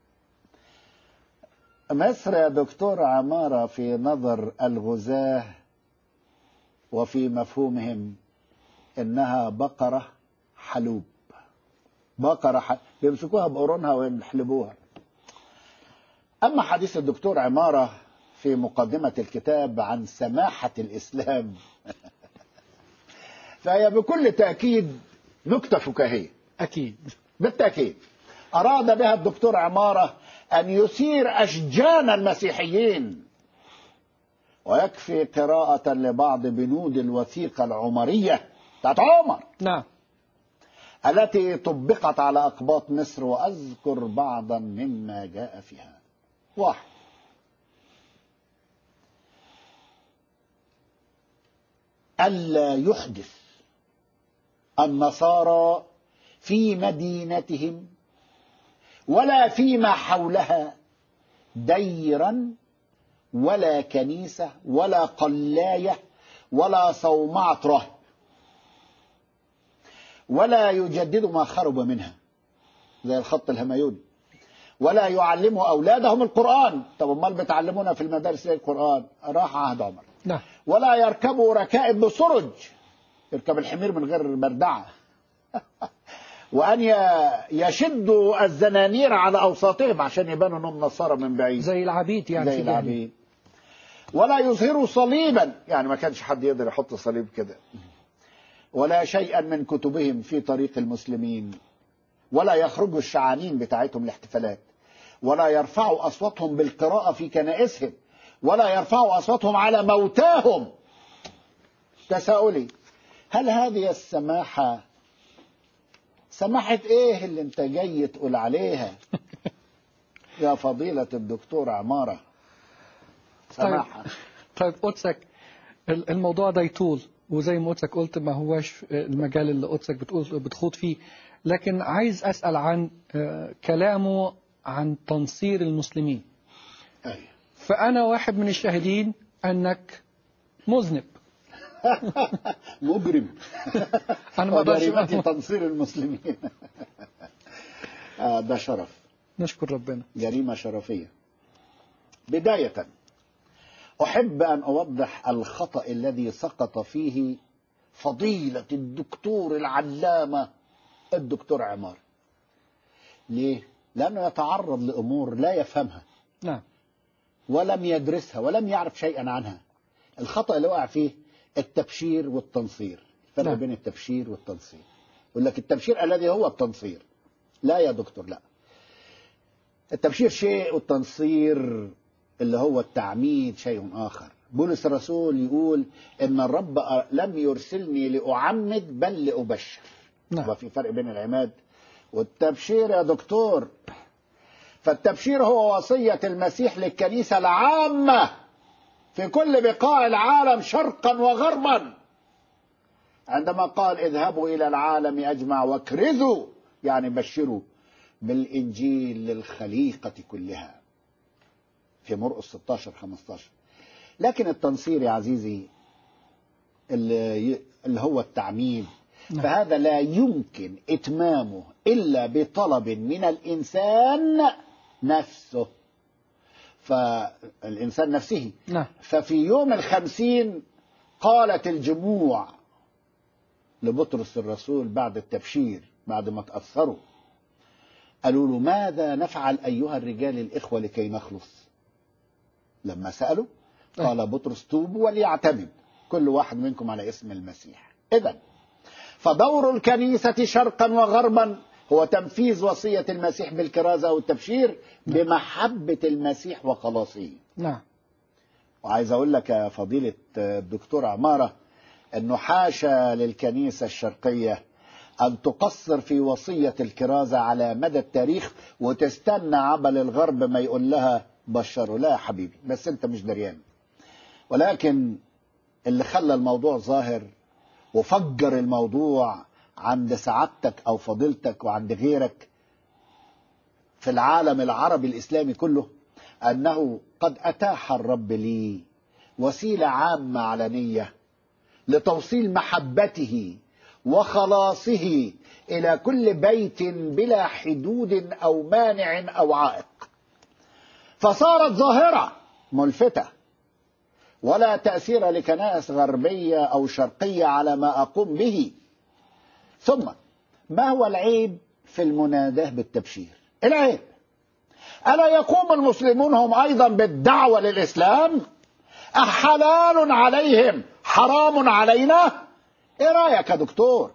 مصر يا دكتور عمارة في نظر الغزاة وفي مفهومهم انها بقرة حلوب بقرة ح... بيمسكوها بقرونها ويحلبوها اما حديث الدكتور عمارة في مقدمة الكتاب عن سماحة الاسلام فهي بكل تأكيد نكتة فكاهية أكيد بالتأكيد أراد بها الدكتور عمارة أن يثير أشجان المسيحيين ويكفي قراءة لبعض بنود الوثيقة العمرية بتاعت عمر نعم التي طبقت على أقباط مصر وأذكر بعضا مما جاء فيها واحد ألا يحدث النصارى في مدينتهم ولا فيما حولها ديرا ولا كنيسة ولا قلاية ولا صومعة رهب ولا يجدد ما خرب منها زي الخط الهميوني ولا يعلموا أولادهم القرآن طب امال بتعلمونا في المدارس ليه القرآن راح عهد عمر نعم ولا يركبوا ركائب بسرج يركب الحمير من غير بردعة وأن ي- يشدوا الزنانير على أوساطهم عشان يبانوا أنهم نصارى من بعيد زي العبيد يعني زي في الجاهلية. العبيد ولا يظهروا صليبا يعني ما كانش حد يقدر يحط صليب كده ولا شيئا من كتبهم في طريق المسلمين ولا يخرجوا الشعانين بتاعتهم الاحتفالات ولا يرفعوا أصواتهم بالقراءة في كنائسهم ولا يرفعوا أصواتهم على موتاهم تساؤلي هل هذه السماحة سماحة ايه اللي انت جاي تقول عليها يا فضيلة الدكتور عمارة سماحة طيب قدسك ال- الموضوع ده يطول وزي ما قدسك قلت ما هواش المجال اللي قدسك بتقول بتخوض فيه لكن عايز أسأل عن آه، كلامه عن تنصير المسلمين أيوة. فأنا واحد من الشاهدين أنك مذنب مجرم أنا ما أقدرش وجريمة تنصير المسلمين آه، ده شرف نشكر ربنا جريمة شرفية بداية أحب أن أوضح الخطأ الذي سقط فيه فضيلة الدكتور العلامة الدكتور عمار ليه؟ لأنه يتعرض لأمور لا يفهمها نعم ولم يدرسها ولم يعرف شيئا عنها الخطأ اللي وقع فيه التبشير والتنصير الفرق نعم. بين التبشير والتنصير يقول لك التبشير الذي هو التنصير لا يا دكتور لا التبشير شيء والتنصير اللي هو التعميد شيء آخر بولس الرسول يقول إن الرب لم يرسلني لأعمد بل لأبشر نعم. يبقى في فرق بين العماد والتبشير يا دكتور فالتبشير هو وصية المسيح للكنيسة العامة في كل بقاع العالم شرقا وغربا عندما قال اذهبوا إلى العالم أجمع واكرزوا يعني بشروا بالإنجيل للخليقة كلها في مرقس 16 15 لكن التنصير يا عزيزي اللي اللي هو التعميد نعم. فهذا لا يمكن إتمامه إلا بطلب من الإنسان نفسه فالإنسان نفسه نعم ففي يوم الخمسين قالت الجموع لبطرس الرسول بعد التبشير بعد ما تأثروا قالوا له ماذا نفعل أيها الرجال الإخوة لكي نخلص لما سألوا قال بطرس توبوا وليعتمد كل واحد منكم على اسم المسيح إذا فدور الكنيسة شرقا وغربا هو تنفيذ وصية المسيح بالكرازة أو التبشير بمحبة المسيح وخلاصه نعم وعايز أقول لك يا فضيلة الدكتور عمارة أنه حاشا للكنيسة الشرقية أن تقصر في وصية الكرازة على مدى التاريخ وتستنى عبل الغرب ما يقول لها بشروا لا يا حبيبي بس أنت مش دريان ولكن اللي خلى الموضوع ظاهر وفجر الموضوع عند سعادتك أو فضيلتك وعند غيرك في العالم العربي الإسلامي كله أنه قد أتاح الرب لي وسيلة عامة علنية لتوصيل محبته وخلاصه إلى كل بيت بلا حدود أو مانع أو عائق فصارت ظاهرة ملفتة ولا تأثير لكنائس غربية أو شرقية على ما أقوم به ثم ما هو العيب في المناداة بالتبشير العيب ألا يقوم المسلمون هم أيضا بالدعوة للإسلام أحلال عليهم حرام علينا إيه رأيك يا دكتور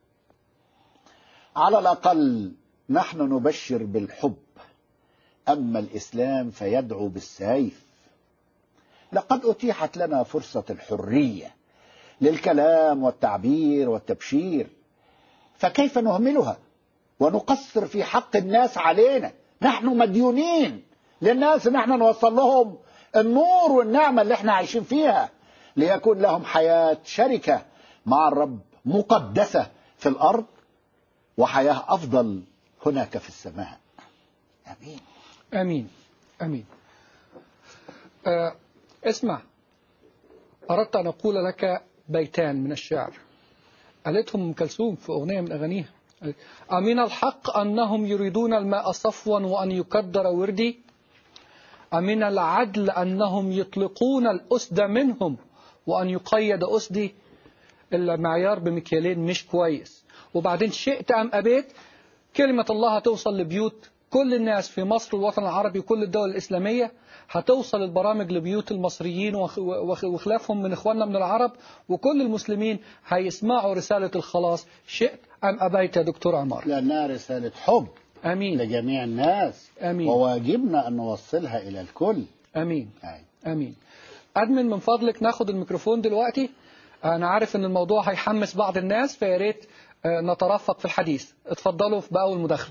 على الأقل نحن نبشر بالحب أما الإسلام فيدعو بالسيف لقد أتيحت لنا فرصة الحرية للكلام والتعبير والتبشير فكيف نهملها ونقصر في حق الناس علينا نحن مديونين للناس ان احنا نوصل لهم النور والنعمة اللي احنا عايشين فيها ليكون لهم حياة شركة مع الرب مقدسة في الأرض وحياة أفضل هناك في السماء آمين امين امين آه اسمع اردت ان اقول لك بيتان من الشعر قالتهم ام كلثوم في اغنيه من اغانيها امن الحق انهم يريدون الماء صفوا وان يكدر وردي امن العدل انهم يطلقون الاسد منهم وان يقيد اسدي المعيار بمكيالين مش كويس وبعدين شئت ام ابيت كلمه الله هتوصل لبيوت كل الناس في مصر والوطن العربي وكل الدول الإسلامية هتوصل البرامج لبيوت المصريين وخ- وخ- وخلافهم من إخواننا من العرب وكل المسلمين هيسمعوا رسالة الخلاص شئت أم أبيت يا دكتور عمار لأنها رسالة حب أمين لجميع الناس آمين. وواجبنا أن نوصلها إلى الكل أمين أي. أمين أدمن من فضلك ناخد الميكروفون دلوقتي أنا عارف إن الموضوع هيحمس بعض الناس فيا ريت آه، نترفق في الحديث اتفضلوا في بأول مداخلة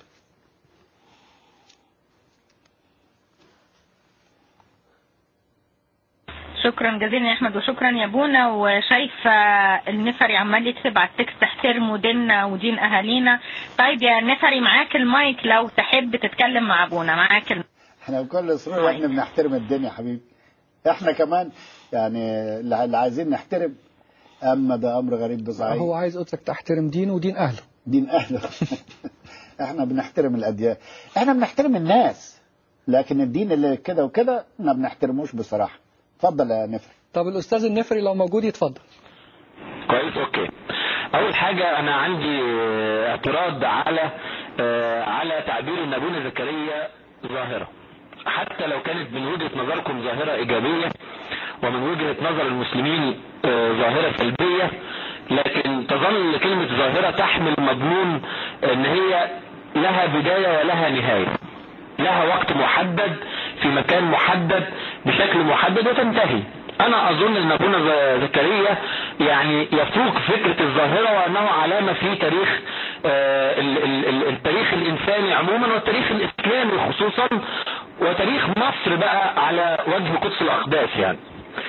شكرا جزيلا يا احمد وشكرا يا بونا وشايفه النفري عمال يكتب على التكست احترموا ديننا ودين اهالينا طيب يا نفري معاك المايك لو تحب تتكلم مع ابونا معاك المايك. احنا بكل سرور احنا بنحترم الدنيا حبيبي احنا كمان يعني اللي اللي عايزين نحترم اما ده امر غريب بصحيح هو عايز قلت لك تحترم دينه ودين أهله دين اهله احنا بنحترم الاديان احنا بنحترم الناس لكن الدين اللي كده وكده ما بنحترموش بصراحه اتفضل يا نفر طب الأستاذ النفري لو موجود يتفضل كويس اوكي اول حاجه انا عندي آه، اعتراض على آه، على تعبير ان ابونا زكريا ظاهره حتى لو كانت من وجهه نظركم ظاهره ايجابيه ومن وجهه نظر المسلمين آه، ظاهره سلبيه لكن تظل كلمه ظاهره تحمل مضمون ان هي لها بدايه ولها نهايه لها وقت محدد في مكان محدد بشكل محدد وتنتهي انا اظن ان ابونا ز- زكريا يعني يفوق فكرة الظاهرة وانه علامة في تاريخ آه، ال- ال- ال- التاريخ الانساني عموما والتاريخ الاسلامي خصوصا وتاريخ مصر بقى على وجه قدس الاقداس يعني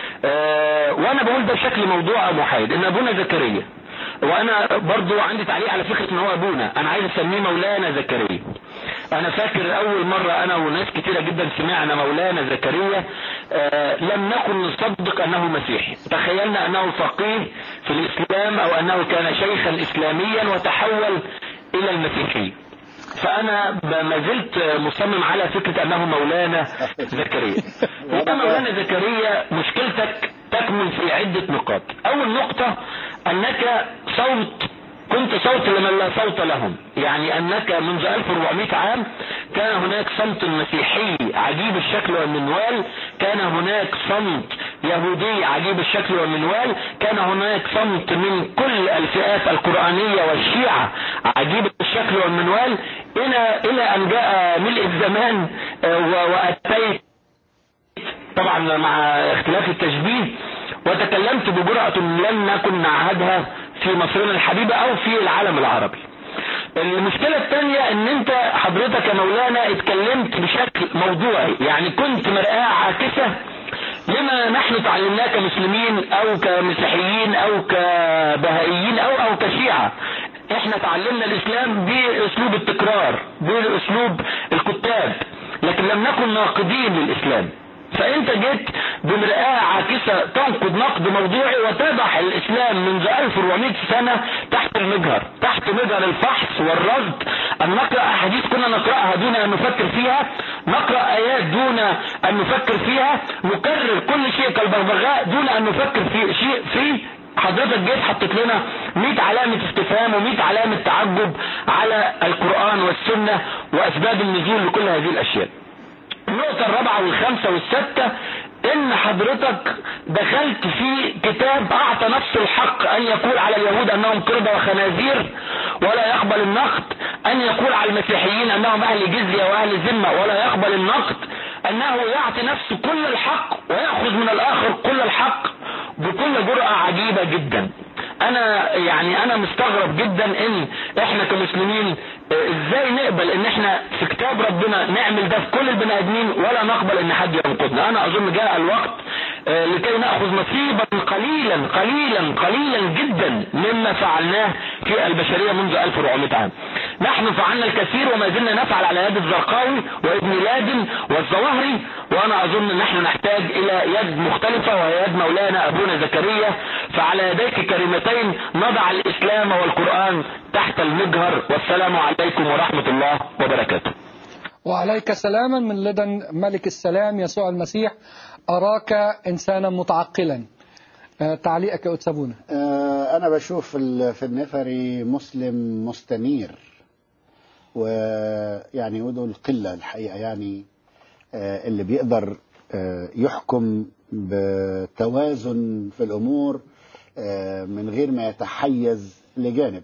آه، وانا بقول ده بشكل موضوع محايد ان ابونا زكريا وانا برضو عندي تعليق على فكرة ان هو ابونا انا عايز اسميه مولانا زكريا انا فاكر اول مرة انا وناس كتيرة جدا سمعنا مولانا زكريا آه لم نكن نصدق انه مسيحي تخيلنا انه فقيه في الاسلام او انه كان شيخا اسلاميا وتحول الى المسيحية فانا ب- ما زلت مصمم على فكرة انه مولانا زكريا ويا مولانا زكريا مشكلتك تكمن في عدة نقاط اول نقطة انك صوت كنت صوت لمن لا صوت لهم يعني انك منذ 1400 عام كان هناك صمت مسيحي عجيب الشكل والمنوال كان هناك صمت يهودي عجيب الشكل والمنوال كان هناك صمت من كل الفئات القرآنية والشيعة عجيب الشكل الشكل والمنوال الى الى ان جاء ملء الزمان آه، و- واتيت طبعا مع اختلاف التشبيه وتكلمت بجرأة لم نكن نعهدها في مصرنا الحبيبة او في العالم العربي المشكلة الثانية ان انت حضرتك يا مولانا اتكلمت بشكل موضوعي يعني كنت مرآة عاكسة لما نحن تعلمناه كمسلمين او كمسيحيين او كبهائيين او او كشيعة احنا تعلمنا الاسلام باسلوب التكرار باسلوب الكتاب لكن لم نكن ناقدين للاسلام فانت جيت بمرآة عاكسة تنقد نقد موضوعي وتضع الاسلام منذ 1400 سنة تحت المجهر تحت مجهر الفحص والرصد ان نقرأ احاديث كنا نقرأها دون ان نفكر فيها نقرأ ايات دون ان نفكر فيها نكرر كل شيء كالبغبغاء دون ان نفكر في شيء فيه حضرتك جيت حطيت لنا 100 علامة استفهام و100 علامة تعجب على القرآن والسنة واسباب النزول لكل هذه الاشياء النقطة الرابعة والخامسة والستة ان حضرتك دخلت في كتاب اعطى نفس الحق ان يقول على اليهود انهم قردة وخنازير ولا يقبل النقد ان يقول على المسيحيين انهم اهل جزية واهل ذمة ولا يقبل النقد انه يعطي نفسه كل الحق ويأخذ من الاخر كل الحق بكل جرأة عجيبة جدا انا يعني انا مستغرب جدا ان احنا كمسلمين آه، ازاي نقبل ان احنا في كتاب ربنا نعمل ده في كل البني ادمين ولا نقبل ان حد ينقضنا انا اظن جاء الوقت آه، لكي ناخذ نصيبا قليلا قليلا قليلا جدا مما فعلناه في البشريه منذ 1400 عام نحن فعلنا الكثير وما زلنا نفعل على يد الزرقاوي وابن لادن والظواهري وانا اظن ان نحن نحتاج الى يد مختلفه وهي يد مولانا ابونا زكريا فعلى يديك كريمتين نضع الاسلام والقران تحت المجهر والسلام عليكم ورحمه الله وبركاته وعليك سلاما من لدن ملك السلام يسوع المسيح أراك إنسانا متعقلا آه، تعليقك يا أتسابونا آه، أنا بشوف ال- في النفري مسلم مستنير ويعني وده القلة الحقيقة يعني آه، اللي بيقدر آه، يحكم بتوازن في الأمور آه، من غير ما يتحيز لجانب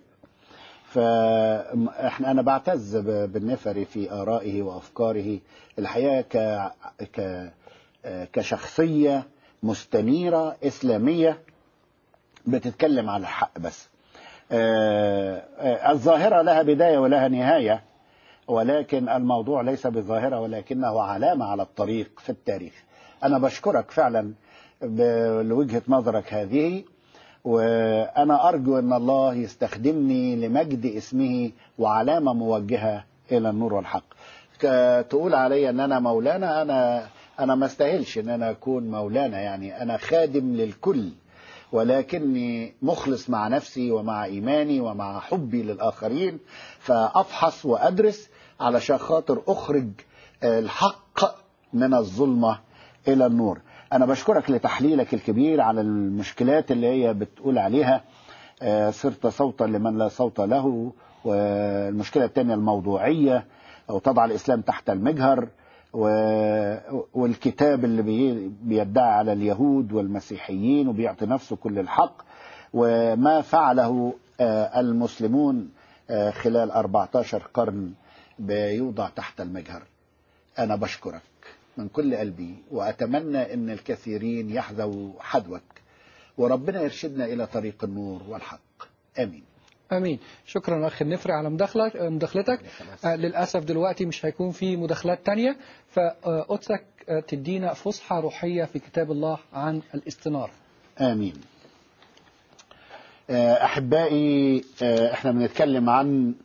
فاحنا انا بعتز ب- بالنفري في ارائه وافكاره الحقيقه ك ك كشخصيه مستنيره اسلاميه بتتكلم على الحق بس آه، آه، الظاهره لها بدايه ولها نهايه ولكن الموضوع ليس بالظاهره ولكنه علامه على الطريق في التاريخ انا بشكرك فعلا ب- لوجهه نظرك هذه وانا ارجو ان الله يستخدمني لمجد اسمه وعلامه موجهه الى النور والحق ك- تقول علي ان انا مولانا انا انا ما استاهلش ان انا اكون مولانا يعني انا خادم للكل ولكني مخلص مع نفسي ومع ايماني ومع حبي للاخرين فافحص وادرس علشان خاطر اخرج الحق من الظلمه الى النور انا بشكرك لتحليلك الكبير على المشكلات اللي هي بتقول عليها آه، صرت صوتا لمن لا صوت له والمشكله الثانيه الموضوعيه وتضع الاسلام تحت المجهر و- والكتاب اللي بي- بيدعي على اليهود والمسيحيين وبيعطي نفسه كل الحق وما فعله آه، المسلمون آه، خلال 14 قرن بيوضع تحت المجهر أنا بشكرك من كل قلبي وأتمنى أن الكثيرين يحذوا حذوك وربنا يرشدنا إلى طريق النور والحق آمين امين شكرا اخ النفري على مداخلك مداخلتك آه، للاسف دلوقتي مش هيكون في مداخلات تانية فقدسك آه، تدينا فسحه روحيه في كتاب الله عن الاستناره آمين آه، أحبائي آه، احنا بنتكلم عن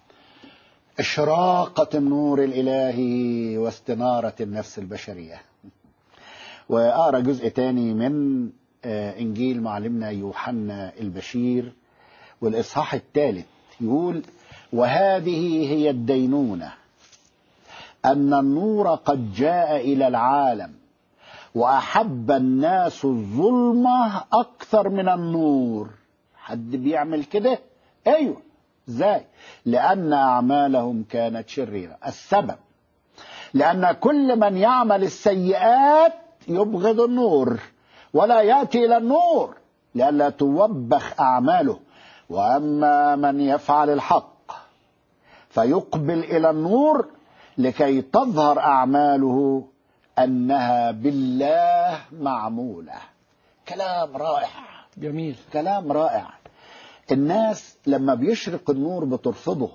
إشراقة النور الإلهي واستنارة النفس البشرية وأقرأ جزء تاني من آه، إنجيل معلمنا يوحنا البشير والإصحاح الثالث يقول وهذه هي الدينونة أن النور قد جاء إلى العالم وأحب الناس الظلمة أكثر من النور حد بيعمل كده أيوة ازاي لأن أعمالهم كانت شريرة السبب لأن كل من يعمل السيئات يبغض النور ولا يأتي إلى النور لئلا توبخ أعماله وأما من يفعل الحق فيقبل إلى النور لكي تظهر أعماله أنها بالله معمولة كلام رائع جميل كلام رائع الناس لما بيشرق النور بترفضه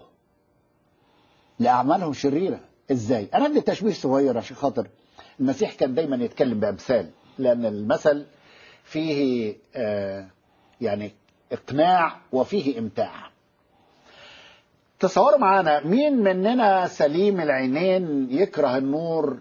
لأعمالهم شريرة ازاي انا عندي تشبيه صغير عشان خاطر المسيح كان دايما يتكلم بامثال لان المثل فيه آه يعني اقناع وفيه امتاع تصوروا معانا مين مننا سليم العينين يكره النور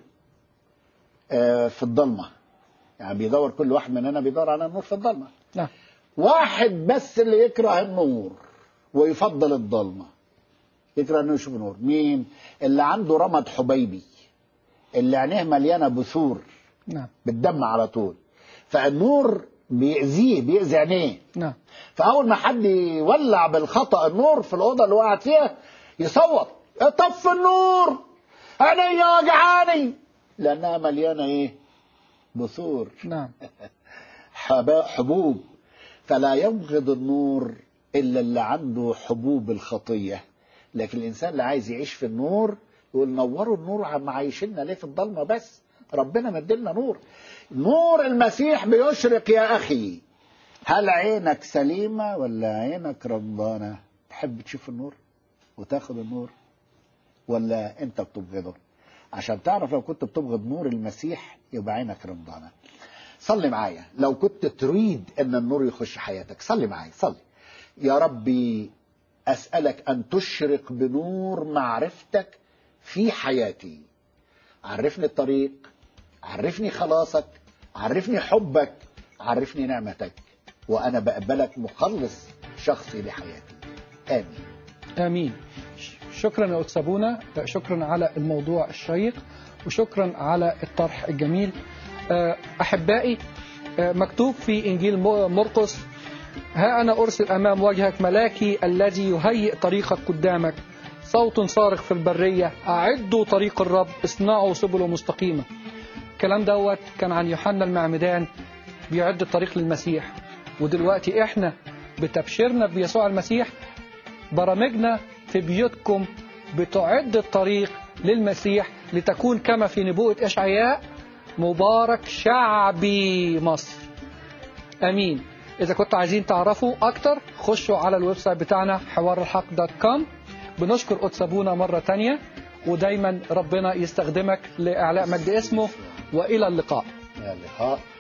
آه في الضلمه يعني بيدور كل واحد مننا بيدور على النور في الضلمه نعم واحد بس اللي يكره النور ويفضل الضلمه يكره انه يشوف نور مين اللي عنده رمد حبيبي اللي عينيه مليانه بثور نعم بالدم على طول فالنور بيأذيه بيأذي عينيه نعم فاول ما حد يولع بالخطا النور في الاوضه اللي وقعت فيها يصوت طف النور عيني وجعاني لانها مليانه ايه بثور نعم حبا- حبوب فلا يبغض النور الا اللي عنده حبوب الخطيه لكن الانسان اللي عايز يعيش في النور يقول نوروا النور عم عايشيننا ليه في الضلمه بس ربنا مدلنا نور نور المسيح بيشرق يا اخي هل عينك سليمه ولا عينك رمضانه تحب تشوف النور وتاخد النور ولا انت بتبغضه عشان تعرف لو كنت بتبغض نور المسيح يبقى عينك رمضانه صلي معايا لو كنت تريد ان النور يخش حياتك صلي معايا صلي يا ربي اسالك ان تشرق بنور معرفتك في حياتي عرفني الطريق عرفني خلاصك عرفني حبك عرفني نعمتك وانا بقبلك مخلص شخصي لحياتي امين آمين ش- شكرا يا أستاذ أبونا شكرا على الموضوع الشيق وشكرا على الطرح الجميل آه، أحبائي آه، مكتوب في إنجيل م- مرقس ها أنا أرسل أمام وجهك ملاكي الذي يهيئ طريقك قدامك صوت صارخ في البرية أعدوا طريق الرب اصنعوا سبله مستقيمة الكلام دوت كان عن يوحنا المعمدان بيعد الطريق للمسيح ودلوقتي احنا بتبشيرنا بيسوع المسيح برامجنا في بيوتكم بتعد الطريق للمسيح لتكون كما في نبوءة إشعياء مبارك شعبي مصر أمين إذا كنتوا عايزين تعرفوا أكتر خشوا على الويب سايت بتاعنا حوار الحق دوت كوم بنشكر قدس أبونا مرة تانية ودايما ربنا يستخدمك لإعلاء مجد اسمه وإلى اللقاء يا اللقاء